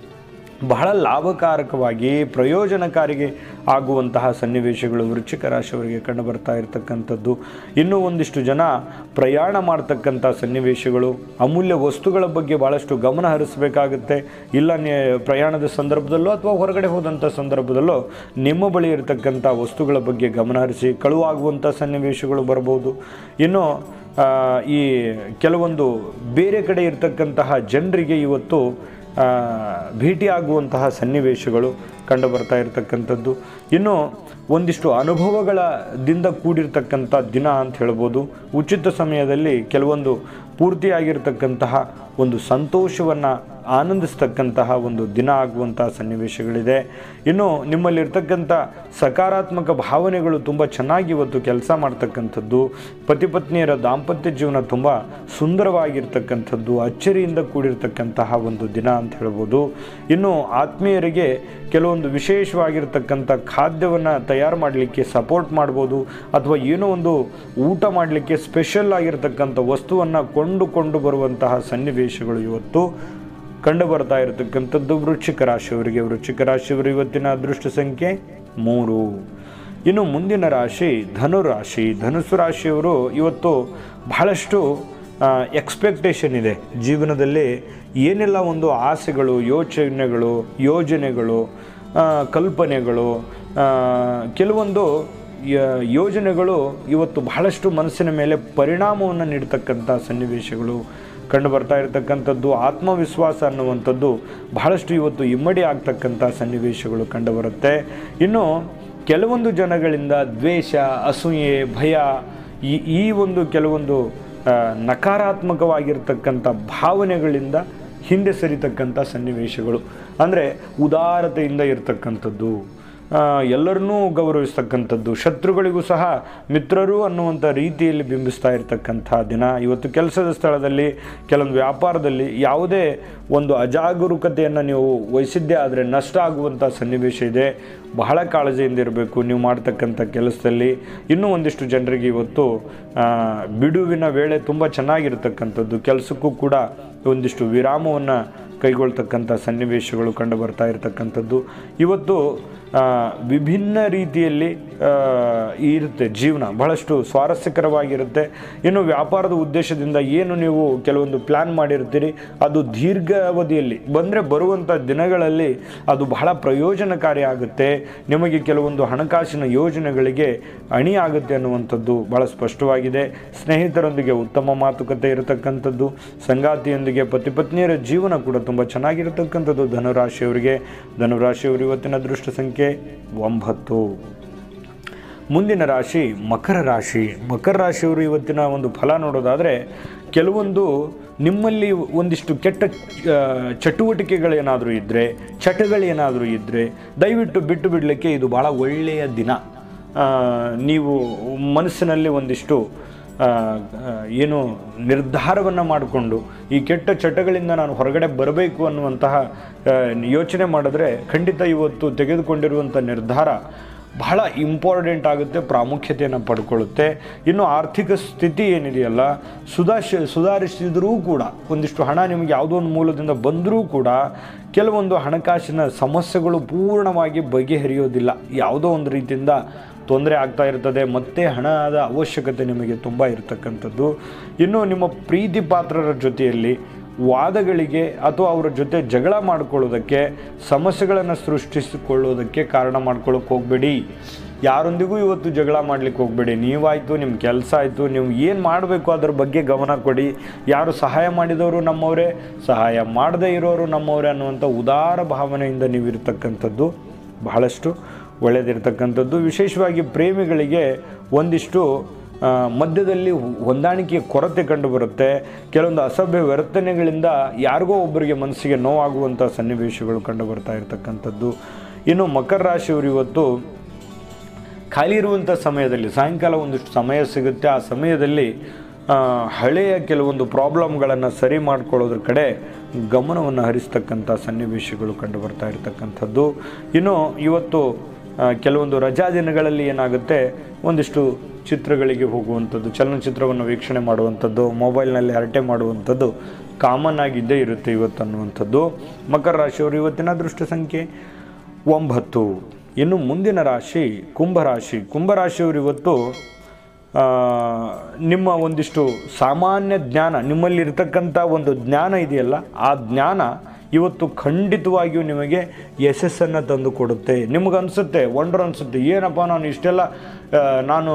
ಬಹಳ ಲಾಭಕಾರಕವಾಗಿ ಪ್ರಯೋಜನಕಾರಿಗೆ ಆಗುವಂತಹ ಸನ್ನಿವೇಶಗಳು ವೃಶ್ಚಿಕ ರಾಶಿಯವರಿಗೆ ಕಂಡು ಬರ್ತಾ ಇರತಕ್ಕಂಥದ್ದು ಇನ್ನೂ ಒಂದಿಷ್ಟು ಜನ ಪ್ರಯಾಣ ಮಾಡ್ತಕ್ಕಂಥ ಸನ್ನಿವೇಶಗಳು ಅಮೂಲ್ಯ ವಸ್ತುಗಳ ಬಗ್ಗೆ ಭಾಳಷ್ಟು ಗಮನ ಹರಿಸಬೇಕಾಗುತ್ತೆ ಇಲ್ಲ ನೇ ಪ್ರಯಾಣದ ಸಂದರ್ಭದಲ್ಲೋ ಅಥವಾ ಹೊರಗಡೆ ಹೋದಂಥ ಸಂದರ್ಭದಲ್ಲೋ ನಿಮ್ಮ ಬಳಿ ಇರತಕ್ಕಂಥ ವಸ್ತುಗಳ ಬಗ್ಗೆ ಗಮನ ಹರಿಸಿ ಕಳುವಾಗುವಂಥ ಸನ್ನಿವೇಶಗಳು ಬರ್ಬೋದು ಇನ್ನು ಆ, ಈ ಕೆಲವೊಂದು ಬೇರೆ ಕಡೆ ಇರತಕ್ಕಂತಹ ಜನರಿಗೆ ಇವತ್ತು ಆ, ಭೇಟಿಯಾಗುವಂತಹ ಸನ್ನಿವೇಶಗಳು ಕಂಡು ಬರ್ತಾ ಇರತಕ್ಕಂಥದ್ದು ಇನ್ನು ಒಂದಿಷ್ಟು ಅನುಭವಗಳದಿಂದ ಕೂಡಿರ್ತಕ್ಕಂಥ ದಿನ ಅಂತ ಹೇಳ್ಬೋದು ಉಚಿತ ಸಮಯದಲ್ಲಿ ಕೆಲವೊಂದು ಪೂರ್ತಿಯಾಗಿರ್ತಕ್ಕಂತಹ ಒಂದು ಸಂತೋಷವನ್ನು ಆನಂದಿಸ್ತಕ್ಕಂತಹ ಒಂದು ದಿನ ಆಗುವಂತಹ ಸನ್ನಿವೇಶಗಳಿದೆ ಇನ್ನು ನಿಮ್ಮಲ್ಲಿರ್ತಕ್ಕಂಥ ಸಕಾರಾತ್ಮಕ ಭಾವನೆಗಳು ತುಂಬ ಚೆನ್ನಾಗಿ ಇವತ್ತು ಕೆಲಸ ಮಾಡ್ತಕ್ಕಂಥದ್ದು ಪತಿ ಪತ್ನಿಯರ ದಾಂಪತ್ಯ ಜೀವನ ತುಂಬ ಸುಂದರವಾಗಿರ್ತಕ್ಕಂಥದ್ದು ಅಚ್ಚರಿಯಿಂದ ಕೂಡಿರ್ತಕ್ಕಂತಹ ಒಂದು ದಿನ ಅಂತ ಹೇಳ್ಬೋದು ಇನ್ನು ಆತ್ಮೀಯರಿಗೆ ಕೆಲವೊಂದು ವಿಶೇಷವಾಗಿರ್ತಕ್ಕಂಥ ಖಾದ್ಯವನ್ನು ತಯಾರು ಮಾಡಲಿಕ್ಕೆ ಸಪೋರ್ಟ್ ಮಾಡ್ಬೋದು ಅಥವಾ ಏನೋ ಒಂದು ಊಟ ಮಾಡಲಿಕ್ಕೆ ಸ್ಪೆಷಲ್ ಆಗಿರ್ತಕ್ಕಂಥ ವಸ್ತುವನ್ನು ಕೊಂಡುಕೊಂಡು ಬರುವಂತಹ ಸನ್ನಿವೇಶಗಳು ಇವತ್ತು ಕಂಡು ಬರ್ತಾ ಇರತಕ್ಕಂಥದ್ದು ವೃಶ್ಚಿಕ ರಾಶಿಯವರಿಗೆ ವೃಶ್ಚಿಕ ರಾಶಿಯವರು ಇವತ್ತಿನ ಅದೃಷ್ಟ ಸಂಖ್ಯೆ ಮೂರು ಇನ್ನು ಮುಂದಿನ ರಾಶಿ ಧನು ರಾಶಿ ಧನುಸು ರಾಶಿಯವರು ಇವತ್ತು ಬಹಳಷ್ಟು ಎಕ್ಸ್ಪೆಕ್ಟೇಷನ್ ಇದೆ ಜೀವನದಲ್ಲಿ ಏನೆಲ್ಲ ಒಂದು ಆಸೆಗಳು ಯೋಚನೆಗಳು ಯೋಜನೆಗಳು ಆ, ಕಲ್ಪನೆಗಳು ಆ, ಕೆಲವೊಂದು ಯ- ಯೋಜನೆಗಳು ಇವತ್ತು ಬಹಳಷ್ಟು ಮನಸ್ಸಿನ ಮೇಲೆ ಪರಿಣಾಮವನ್ನು ನೀಡ್ತಕ್ಕಂಥ ಸನ್ನಿವೇಶಗಳು ಕಂಡು ಬರ್ತಾ ಇರತಕ್ಕಂಥದ್ದು ಆತ್ಮವಿಶ್ವಾಸ ಅನ್ನುವಂಥದ್ದು ಬಹಳಷ್ಟು ಇವತ್ತು ಇಮ್ಮಡಿ ಆಗ್ತಕ್ಕಂಥ ಸನ್ನಿವೇಶಗಳು ಕಂಡುಬರುತ್ತೆ ಇನ್ನು ಕೆಲವೊಂದು ಜನಗಳಿಂದ ದ್ವೇಷ ಅಸೂಯೆ ಭಯ ಈ ಈ ಒಂದು ಕೆಲವೊಂದು ಆ, ನಕಾರಾತ್ಮಕವಾಗಿರ್ತಕ್ಕಂಥ ಭಾವನೆಗಳಿಂದ ಹಿಂದೆ ಸರಿತಕ್ಕಂಥ ಸನ್ನಿವೇಶಗಳು ಅಂದರೆ ಉದಾರತೆಯಿಂದ ಇರತಕ್ಕಂಥದ್ದು ಎಲ್ಲರನ್ನೂ ಗೌರವಿಸ್ತಕ್ಕಂಥದ್ದು ಶತ್ರುಗಳಿಗೂ ಸಹ ಮಿತ್ರರು ಅನ್ನುವಂಥ ರೀತಿಯಲ್ಲಿ ಬಿಂಬಿಸ್ತಾ ಇರತಕ್ಕಂಥ ದಿನ ಇವತ್ತು ಕೆಲಸದ ಸ್ಥಳದಲ್ಲಿ ಕೆಲವೊಂದು ವ್ಯಾಪಾರದಲ್ಲಿ ಯಾವುದೇ ಒಂದು ಅಜಾಗರೂಕತೆಯನ್ನು ನೀವು ವಹಿಸಿದ್ದೇ ಆದರೆ ನಷ್ಟ ಆಗುವಂಥ ಸನ್ನಿವೇಶ ಇದೆ ಬಹಳ ಕಾಳಜಿಯಿಂದ ಇರಬೇಕು ನೀವು ಮಾಡ್ತಕ್ಕಂಥ ಕೆಲಸದಲ್ಲಿ ಇನ್ನೂ ಒಂದಿಷ್ಟು ಜನರಿಗೆ ಇವತ್ತು ಆ, ಬಿಡುವಿನ ವೇಳೆ ತುಂಬ ಚೆನ್ನಾಗಿರ್ತಕ್ಕಂಥದ್ದು ಕೆಲಸಕ್ಕೂ ಕೂಡ ಒಂದಿಷ್ಟು ವಿರಾಮವನ್ನು ಕೈಗೊಳ್ತಕ್ಕಂಥ ಸನ್ನಿವೇಶಗಳು ಕಂಡು ಬರ್ತಾ ಇರತಕ್ಕಂಥದ್ದು ಇವತ್ತು ಆ, ವಿಭಿನ್ನ ರೀತಿಯಲ್ಲಿ ಆ, ಇರುತ್ತೆ ಜೀವನ ಬಹಳಷ್ಟು ಸ್ವಾರಸ್ಯಕರವಾಗಿರುತ್ತೆ ಇನ್ನು ವ್ಯಾಪಾರದ ಉದ್ದೇಶದಿಂದ ಏನು ನೀವು ಕೆಲವೊಂದು ಪ್ಲ್ಯಾನ್ ಮಾಡಿರ್ತೀರಿ ಅದು ದೀರ್ಘಾವಧಿಯಲ್ಲಿ ಬಂದರೆ ಬರುವಂಥ ದಿನಗಳಲ್ಲಿ ಅದು ಬಹಳ ಪ್ರಯೋಜನಕಾರಿ ಆಗುತ್ತೆ ನಿಮಗೆ ಕೆಲವೊಂದು ಹಣಕಾಸಿನ ಯೋಜನೆಗಳಿಗೆ ಅಣಿ ಆಗುತ್ತೆ ಅನ್ನುವಂಥದ್ದು ಬಹಳ ಸ್ಪಷ್ಟವಾಗಿದೆ ಸ್ನೇಹಿತರೊಂದಿಗೆ ಉತ್ತಮ ಮಾತುಕತೆ ಇರತಕ್ಕಂಥದ್ದು ಸಂಗಾತಿಯೊಂದಿಗೆ ಪತಿ ಪತ್ನಿಯರ ಜೀವನ ಕೂಡ ತುಂಬ ಚೆನ್ನಾಗಿರತಕ್ಕಂಥದ್ದು ಧನುರಾಶಿಯವರಿಗೆ ಧನುರಾಶಿಯವರು ಇವತ್ತಿನ ಅದೃಷ್ಟ ಸಂಖ್ಯೆ ಒಂಬತ್ತು ಮುಂದಿನ ರಾಶಿ ಮಕರ ರಾಶಿ ಮಕರ ರಾಶಿಯವರು ಇವತ್ತಿನ ಒಂದು ಫಲ ನೋಡೋದಾದರೆ ಕೆಲವೊಂದು ನಿಮ್ಮಲ್ಲಿ ಒಂದಿಷ್ಟು ಕೆಟ್ಟ ಆ, ಚಟುವಟಿಕೆಗಳೇನಾದರೂ ಇದ್ದರೆ ಚಟಗಳೇನಾದರೂ ಇದ್ದರೆ ದಯವಿಟ್ಟು ಬಿಟ್ಟು ಬಿಡಲಿಕ್ಕೆ ಇದು ಭಾಳ ಒಳ್ಳೆಯ ದಿನ ಆ, ನೀವು ಮನಸ್ಸಿನಲ್ಲಿ ಒಂದಿಷ್ಟು ಆ, ಆ, ಏನು ನಿರ್ಧಾರವನ್ನು ಮಾಡಿಕೊಂಡು ಈ ಕೆಟ್ಟ ಚಟಗಳಿಂದ ನಾನು ಹೊರಗಡೆ ಬರಬೇಕು ಅನ್ನುವಂತಹ ಆ, ಯೋಚನೆ ಮಾಡಿದ್ರೆ ಖಂಡಿತ ಇವತ್ತು ತೆಗೆದುಕೊಂಡಿರುವಂಥ ನಿರ್ಧಾರ ಬಹಳ ಇಂಪಾರ್ಟೆಂಟ್ ಆಗುತ್ತೆ ಪ್ರಾಮುಖ್ಯತೆಯನ್ನು ಪಡ್ಕೊಳ್ಳುತ್ತೆ ಇನ್ನು ಆರ್ಥಿಕ ಸ್ಥಿತಿ ಏನಿದೆಯಲ್ಲ ಸುಧಾರಿಸ ಸುಧಾರಿಸಿದರೂ ಕೂಡ ಒಂದಿಷ್ಟು ಹಣ ನಿಮಗೆ ಯಾವುದೋ ಒಂದು ಮೂಲದಿಂದ ಬಂದರೂ ಕೂಡ ಕೆಲವೊಂದು ಹಣಕಾಸಿನ ಸಮಸ್ಯೆಗಳು ಪೂರ್ಣವಾಗಿ ಬಗೆಹರಿಯೋದಿಲ್ಲ ಯಾವುದೋ ಒಂದು ರೀತಿಯಿಂದ ತೊಂದರೆ ಆಗ್ತಾ ಇರ್ತದೆ ಮತ್ತೆ ಹಣದ ಅವಶ್ಯಕತೆ ನಿಮಗೆ ತುಂಬ ಇರತಕ್ಕಂಥದ್ದು ಇನ್ನು ನಿಮ್ಮ ಪ್ರೀತಿ ಪಾತ್ರರ ಜೊತೆಯಲ್ಲಿ ವಾದಗಳಿಗೆ ಅಥವಾ ಅವರ ಜೊತೆ ಜಗಳ ಮಾಡ್ಕೊಳ್ಳೋದಕ್ಕೆ ಸಮಸ್ಯೆಗಳನ್ನು ಸೃಷ್ಟಿಸಿಕೊಳ್ಳೋದಕ್ಕೆ ಕಾರಣ ಮಾಡ್ಕೊಳ್ಳೋಕೆ ಹೋಗಬೇಡಿ ಯಾರೊಂದಿಗೂ ಇವತ್ತು ಜಗಳ ಮಾಡ್ಲಿಕ್ಕೆ ಹೋಗಬೇಡಿ ನೀವಾಯಿತು ನಿಮ್ಮ ಕೆಲಸ ಆಯಿತು ನೀವು ಏನು ಮಾಡಬೇಕು ಅದ್ರ ಬಗ್ಗೆ ಗಮನ ಕೊಡಿ ಯಾರು ಸಹಾಯ ಮಾಡಿದವರು ನಮ್ಮವರೇ ಸಹಾಯ ಮಾಡದೇ ಇರೋರು ನಮ್ಮವರೇ ಅನ್ನುವಂಥ ಉದಾರ ಭಾವನೆಯಿಂದ ನೀವು ಇರತಕ್ಕಂಥದ್ದು ಬಹಳಷ್ಟು ಒಳ್ಳೆಯದಿರ್ತಕ್ಕಂಥದ್ದು ವಿಶೇಷವಾಗಿ ಪ್ರೇಮಿಗಳಿಗೆ ಒಂದಿಷ್ಟು ಆ, ಮಧ್ಯದಲ್ಲಿ ಹೊಂದಾಣಿಕೆಯ ಕೊರತೆ ಕಂಡುಬರುತ್ತೆ ಕೆಲವೊಂದು ಅಸಭ್ಯ ವರ್ತನೆಗಳಿಂದ ಯಾರಿಗೋ ಒಬ್ಬರಿಗೆ ಮನಸ್ಸಿಗೆ ನೋವಾಗುವಂಥ ಸನ್ನಿವೇಶಗಳು ಕಂಡು ಬರ್ತಾ ಇರತಕ್ಕಂಥದ್ದು ಇನ್ನು ಮಕರ ರಾಶಿಯವರು ಇವತ್ತು ಖಾಲಿ ಇರುವಂಥ ಸಮಯದಲ್ಲಿ ಸಾಯಂಕಾಲ ಒಂದಿಷ್ಟು ಸಮಯ ಸಿಗುತ್ತೆ ಆ ಸಮಯದಲ್ಲಿ ಆ, ಹಳೆಯ ಕೆಲವೊಂದು ಪ್ರಾಬ್ಲಮ್ಗಳನ್ನು ಸರಿ ಮಾಡ್ಕೊಳ್ಳೋದ್ರ ಕಡೆ ಗಮನವನ್ನು ಹರಿಸ್ತಕ್ಕಂಥ ಸನ್ನಿವೇಶಗಳು ಕಂಡು ಬರ್ತಾ ಇರತಕ್ಕಂಥದ್ದು ಇನ್ನು ಇವತ್ತು ಆ, ಕೆಲವೊಂದು ರಜಾ ದಿನಗಳಲ್ಲಿ ಏನಾಗುತ್ತೆ ಒಂದಿಷ್ಟು ಚಿತ್ರಗಳಿಗೆ ಹೋಗುವಂಥದ್ದು ಚಲನಚಿತ್ರವನ್ನು ವೀಕ್ಷಣೆ ಮಾಡುವಂಥದ್ದು ಮೊಬೈಲ್ನಲ್ಲಿ ಹರಟೆ ಮಾಡುವಂಥದ್ದು ಕಾಮನ್ ಆಗಿದ್ದೇ ಇರುತ್ತೆ ಇವತ್ತು ಅನ್ನುವಂಥದ್ದು ಮಕರ ರಾಶಿಯವರು ಇವತ್ತಿನ ಅದೃಷ್ಟ ಸಂಖ್ಯೆ ಒಂಬತ್ತು ಇನ್ನು ಮುಂದಿನ ರಾಶಿ ಕುಂಭರಾಶಿ ಕುಂಭರಾಶಿಯವರು ಇವತ್ತು ಆ, ನಿಮ್ಮ ಒಂದಿಷ್ಟು ಸಾಮಾನ್ಯ ಜ್ಞಾನ ನಿಮ್ಮಲ್ಲಿರ್ತಕ್ಕಂಥ ಒಂದು ಜ್ಞಾನ ಇದೆಯಲ್ಲ ಆ ಜ್ಞಾನ ಇವತ್ತು ಖಂಡಿತವಾಗಿಯೂ ನಿಮಗೆ ಯಶಸ್ಸನ್ನು ತಂದು ಕೊಡುತ್ತೆ ನಿಮಗೆ ಅನಿಸುತ್ತೆ ವಂಡರ್ ಅನಿಸುತ್ತೆ ಏನಪ್ಪ ನಾನು ಇಷ್ಟೆಲ್ಲ ಆ, ನಾನು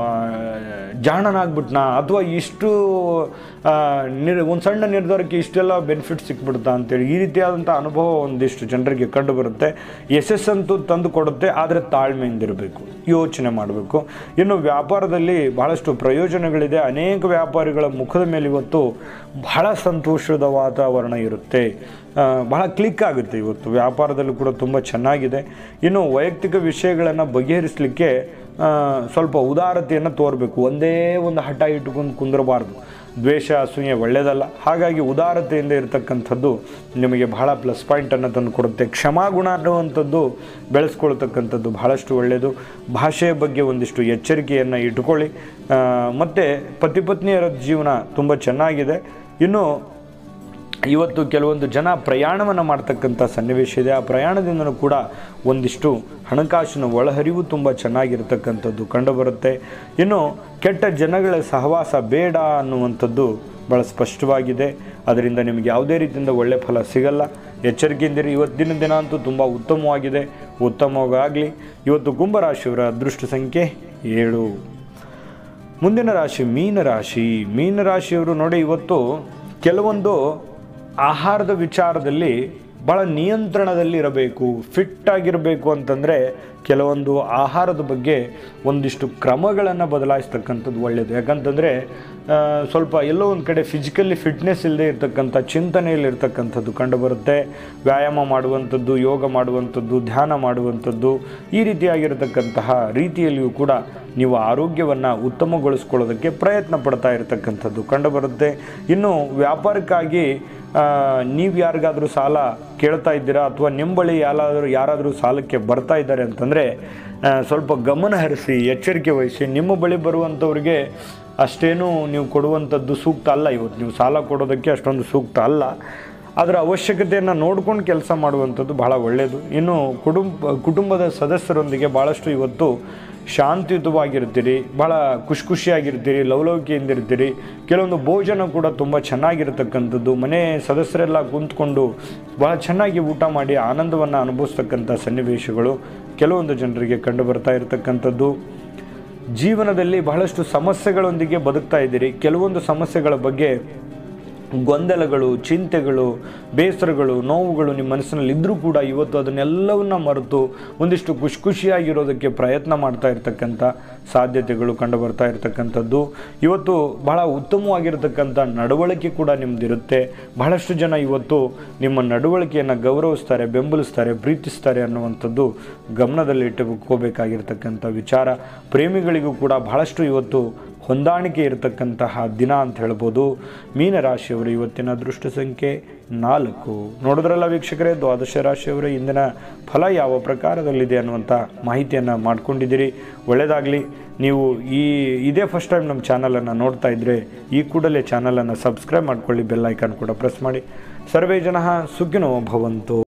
ಜಾಣನಾಗ್ಬಿಟ್ನಾ ಅಥವಾ ಇಷ್ಟು ಆ, ನಿರ್ ಒಂದು ಸಣ್ಣ ನಿರ್ಧಾರಕ್ಕೆ ಇಷ್ಟೆಲ್ಲ ಬೆನಿಫಿಟ್ ಸಿಕ್ಬಿಡ್ತಾ ಅಂತೇಳಿ ಈ ರೀತಿಯಾದಂಥ ಅನುಭವ ಒಂದಿಷ್ಟು ಜನರಿಗೆ ಕಂಡು ಬರುತ್ತೆ ಯಶಸ್ಸಂತೂ ತಂದು ಕೊಡುತ್ತೆ ಆದರೆ ತಾಳ್ಮೆಯಿಂದಿರಬೇಕು ಯೋಚನೆ ಮಾಡಬೇಕು ಇನ್ನು ವ್ಯಾಪಾರದಲ್ಲಿ ಬಹಳಷ್ಟು ಪ್ರಯೋಜನಗಳಿದೆ ಅನೇಕ ವ್ಯಾಪಾರಿಗಳ ಮುಖದ ಮೇಲೆ ಇವತ್ತು ಬಹಳ ಸಂತೋಷದ ವಾತಾವರಣ ಇರುತ್ತೆ ಆ, ಬಹಳ ಕ್ಲಿಕ್ ಆಗುತ್ತೆ ಇವತ್ತು ವ್ಯಾಪಾರದಲ್ಲೂ ಕೂಡ ತುಂಬ ಚೆನ್ನಾಗಿದೆ ಇನ್ನು ವೈಯಕ್ತಿಕ ವಿಷಯಗಳನ್ನು ಬಗೆಹರಿಸಲಿಕ್ಕೆ ಆ, ಸ್ವಲ್ಪ ಉದಾರತೆಯನ್ನು ತೋರಬೇಕು ಒಂದೇ ಒಂದು ಹಠ ಇಟ್ಕೊಂಡು ಕುಂದರಬಾರ್ದು ದ್ವೇಷ ಅಸೂಯೆ ಒಳ್ಳೆಯದಲ್ಲ ಹಾಗಾಗಿ ಉದಾರತೆಯಿಂದ ಇರತಕ್ಕಂಥದ್ದು ನಿಮಗೆ ಬಹಳ ಪ್ಲಸ್ ಪಾಯಿಂಟನ್ನು ತಂದು ಕೊಡುತ್ತೆ ಕ್ಷಮಾಗುಣ ಅನ್ನುವಂಥದ್ದು ಬೆಳೆಸ್ಕೊಳ್ತಕ್ಕಂಥದ್ದು ಬಹಳಷ್ಟು ಒಳ್ಳೆಯದು ಭಾಷೆಯ ಬಗ್ಗೆ ಒಂದಿಷ್ಟು ಎಚ್ಚರಿಕೆಯನ್ನು ಇಟ್ಕೊಳ್ಳಿ ಆ, ಮತ್ತು ಪತಿ ಪತ್ನಿಯರ ಜೀವನ ತುಂಬ ಚೆನ್ನಾಗಿದೆ ಇನ್ನು ಇವತ್ತು ಕೆಲವೊಂದು ಜನ ಪ್ರಯಾಣವನ್ನು ಮಾಡ್ತಕ್ಕಂಥ ಸನ್ನಿವೇಶ ಇದೆ ಆ ಪ್ರಯಾಣದಿಂದನೂ ಕೂಡ ಒಂದಿಷ್ಟು ಹಣಕಾಸಿನ ಒಳಹರಿವು ತುಂಬ ಚೆನ್ನಾಗಿರ್ತಕ್ಕಂಥದ್ದು ಕಂಡುಬರುತ್ತೆ ಇನ್ನು ಕೆಟ್ಟ ಜನಗಳ ಸಹವಾಸ ಬೇಡ ಅನ್ನುವಂಥದ್ದು ಭಾಳ ಸ್ಪಷ್ಟವಾಗಿದೆ ಅದರಿಂದ ನಿಮಗೆ ಯಾವುದೇ ರೀತಿಯಿಂದ ಒಳ್ಳೆ ಫಲ ಸಿಗಲ್ಲ ಎಚ್ಚರಿಕೆಯಿಂದಿರಿ ಇವತ್ತಿನ ದಿನ ಅಂತೂ ತುಂಬ ಉತ್ತಮವಾಗಿದೆ ಉತ್ತಮವಾಗಲಿ ಇವತ್ತು ಕುಂಭರಾಶಿಯವರ ಅದೃಷ್ಟ ಸಂಖ್ಯೆ ಏಳು ಮುಂದಿನ ರಾಶಿ ಮೀನರಾಶಿ ಮೀನರಾಶಿಯವರು ನೋಡಿ ಇವತ್ತು ಕೆಲವೊಂದು ಆಹಾರದ ವಿಚಾರದಲ್ಲಿ ಭಾಳ ನಿಯಂತ್ರಣದಲ್ಲಿ ಇರಬೇಕು ಫಿಟ್ ಆಗಿರಬೇಕು ಅಂತಂದರೆ ಕೆಲವೊಂದು ಆಹಾರದ ಬಗ್ಗೆ ಒಂದಿಷ್ಟು ಕ್ರಮಗಳನ್ನು ಬದಲಾಯಿಸ್ತಕ್ಕಂಥದ್ದು ಒಳ್ಳೆಯದು ಯಾಕಂತಂದರೆ ಆ, ಸ್ವಲ್ಪ ಎಲ್ಲೋ ಒಂದು ಕಡೆ ಫಿಸಿಕಲಿ ಫಿಟ್ನೆಸ್ ಇಲ್ಲದೆ ಇರತಕ್ಕಂಥ ಚಿಂತನೆಯಲ್ಲಿರ್ತಕ್ಕಂಥದ್ದು ಕಂಡುಬರುತ್ತೆ ವ್ಯಾಯಾಮ ಮಾಡುವಂಥದ್ದು ಯೋಗ ಮಾಡುವಂಥದ್ದು ಧ್ಯಾನ ಮಾಡುವಂಥದ್ದು ಈ ರೀತಿಯಾಗಿರತಕ್ಕಂತಹ ರೀತಿಯಲ್ಲಿಯೂ ಕೂಡ ನೀವು ಆರೋಗ್ಯವನ್ನು ಉತ್ತಮಗೊಳಿಸ್ಕೊಳ್ಳೋದಕ್ಕೆ ಪ್ರಯತ್ನ ಪಡ್ತಾ ಇರತಕ್ಕಂಥದ್ದು ಕಂಡುಬರುತ್ತೆ ಇನ್ನು ವ್ಯಾಪಾರಕ್ಕಾಗಿ ನೀವು ಯಾರಿಗಾದರೂ ಸಾಲ ಕೇಳ್ತಾ ಇದ್ದೀರಾ ಅಥವಾ ನಿಮ್ಮ ಬಳಿ ಯಾರಾದರೂ ಯಾರಾದರೂ ಸಾಲಕ್ಕೆ ಬರ್ತಾ ಇದ್ದಾರೆ ಅಂತಂದರೆ ಸ್ವಲ್ಪ ಗಮನ ಹರಿಸಿ ಎಚ್ಚರಿಕೆ ವಹಿಸಿ ನಿಮ್ಮ ಬಳಿ ಬರುವಂಥವ್ರಿಗೆ ಅಷ್ಟೇನೂ ನೀವು ಕೊಡುವಂಥದ್ದು ಸೂಕ್ತ ಅಲ್ಲ ಇವತ್ತು ನೀವು ಸಾಲ ಕೊಡೋದಕ್ಕೆ ಅಷ್ಟೊಂದು ಸೂಕ್ತ ಅಲ್ಲ ಅದರ ಅವಶ್ಯಕತೆಯನ್ನು ನೋಡ್ಕೊಂಡು ಕೆಲಸ ಮಾಡುವಂಥದ್ದು ಬಹಳ ಒಳ್ಳೆಯದು ಇನ್ನು ಕುಟುಂಬ ಕುಟುಂಬದ ಸದಸ್ಯರೊಂದಿಗೆ ಭಾಳಷ್ಟು ಇವತ್ತು ಶಾಂತಿಯುತವಾಗಿರ್ತೀರಿ ಭಾಳ ಖುಷಿ ಖುಷಿಯಾಗಿರ್ತೀರಿ ಲವಲವಿಕೆಯಿಂದ ಇರ್ತೀರಿ ಕೆಲವೊಂದು ಭೋಜನ ಕೂಡ ತುಂಬ ಚೆನ್ನಾಗಿರತಕ್ಕಂಥದ್ದು ಮನೆ ಸದಸ್ಯರೆಲ್ಲ ಕುಂತ್ಕೊಂಡು ಭಾಳ ಚೆನ್ನಾಗಿ ಊಟ ಮಾಡಿ ಆನಂದವನ್ನು ಅನುಭವಿಸ್ತಕ್ಕಂಥ ಸನ್ನಿವೇಶಗಳು ಕೆಲವೊಂದು ಜನರಿಗೆ ಕಂಡು ಬರ್ತಾ ಇರತಕ್ಕಂಥದ್ದು ಜೀವನದಲ್ಲಿ ಬಹಳಷ್ಟು ಸಮಸ್ಯೆಗಳೊಂದಿಗೆ ಬದುಕ್ತಾ ಇದ್ದೀರಿ ಕೆಲವೊಂದು ಸಮಸ್ಯೆಗಳ ಬಗ್ಗೆ ಗೊಂದಲಗಳು ಚಿಂತೆಗಳು ಬೇಸರಗಳು ನೋವುಗಳು ನಿಮ್ಮ ಮನಸ್ಸಿನಲ್ಲಿ ಇದ್ದರೂ ಕೂಡ ಇವತ್ತು ಅದನ್ನೆಲ್ಲವನ್ನ ಮರೆತು ಒಂದಿಷ್ಟು ಖುಷಿ ಖುಷಿಯಾಗಿರೋದಕ್ಕೆ ಪ್ರಯತ್ನ ಮಾಡ್ತಾ ಇರ್ತಕ್ಕಂಥ ಸಾಧ್ಯತೆಗಳು ಕಂಡು ಬರ್ತಾ ಇರತಕ್ಕಂಥದ್ದು ಇವತ್ತು ಬಹಳ ಉತ್ತಮವಾಗಿರ್ತಕ್ಕಂಥ ನಡವಳಿಕೆ ಕೂಡ ನಿಮ್ಮದಿರುತ್ತೆ ಬಹಳಷ್ಟು ಜನ ಇವತ್ತು ನಿಮ್ಮ ನಡವಳಿಕೆಯನ್ನು ಗೌರವಿಸ್ತಾರೆ ಬೆಂಬಲಿಸ್ತಾರೆ ಪ್ರೀತಿಸ್ತಾರೆ ಅನ್ನುವಂಥದ್ದು ಗಮನದಲ್ಲಿ ಇಟ್ಟುಕೋಬೇಕಾಗಿರ್ತಕ್ಕಂಥ ವಿಚಾರ ಪ್ರೇಮಿಗಳಿಗೂ ಕೂಡ ಬಹಳಷ್ಟು ಇವತ್ತು ಹೊಂದಾಣಿಕೆ ಇರತಕ್ಕಂತಹ ದಿನ ಅಂತ ಹೇಳ್ಬೋದು ಮೀನರಾಶಿಯವರು ಇವತ್ತಿನ ಅದೃಷ್ಟ ಸಂಖ್ಯೆ ನಾಲ್ಕು ನೋಡಿದ್ರಲ್ಲ ವೀಕ್ಷಕರೇ ದ್ವಾದಶ ರಾಶಿಯವರ ಇಂದಿನ ಫಲ ಯಾವ ಪ್ರಕಾರದಲ್ಲಿದೆ ಅನ್ನುವಂಥ ಮಾಹಿತಿಯನ್ನು ಮಾಡ್ಕೊಂಡಿದ್ದೀರಿ ಒಳ್ಳೆಯದಾಗಲಿ ನೀವು ಈ ಇದೇ ಫಸ್ಟ್ ಟೈಮ್ ನಮ್ಮ ಚಾನಲನ್ನು ನೋಡ್ತಾ ಇದ್ದರೆ ಈ ಕೂಡಲೇ ಚಾನಲನ್ನು ಸಬ್ಸ್ಕ್ರೈಬ್ ಮಾಡ್ಕೊಳ್ಳಿ ಬೆಲ್ ಐಕಾನ್ ಕೂಡ ಪ್ರೆಸ್ ಮಾಡಿ ಸರ್ವೇ ಜನ ಸುಖಿನೋ ಭವಂತು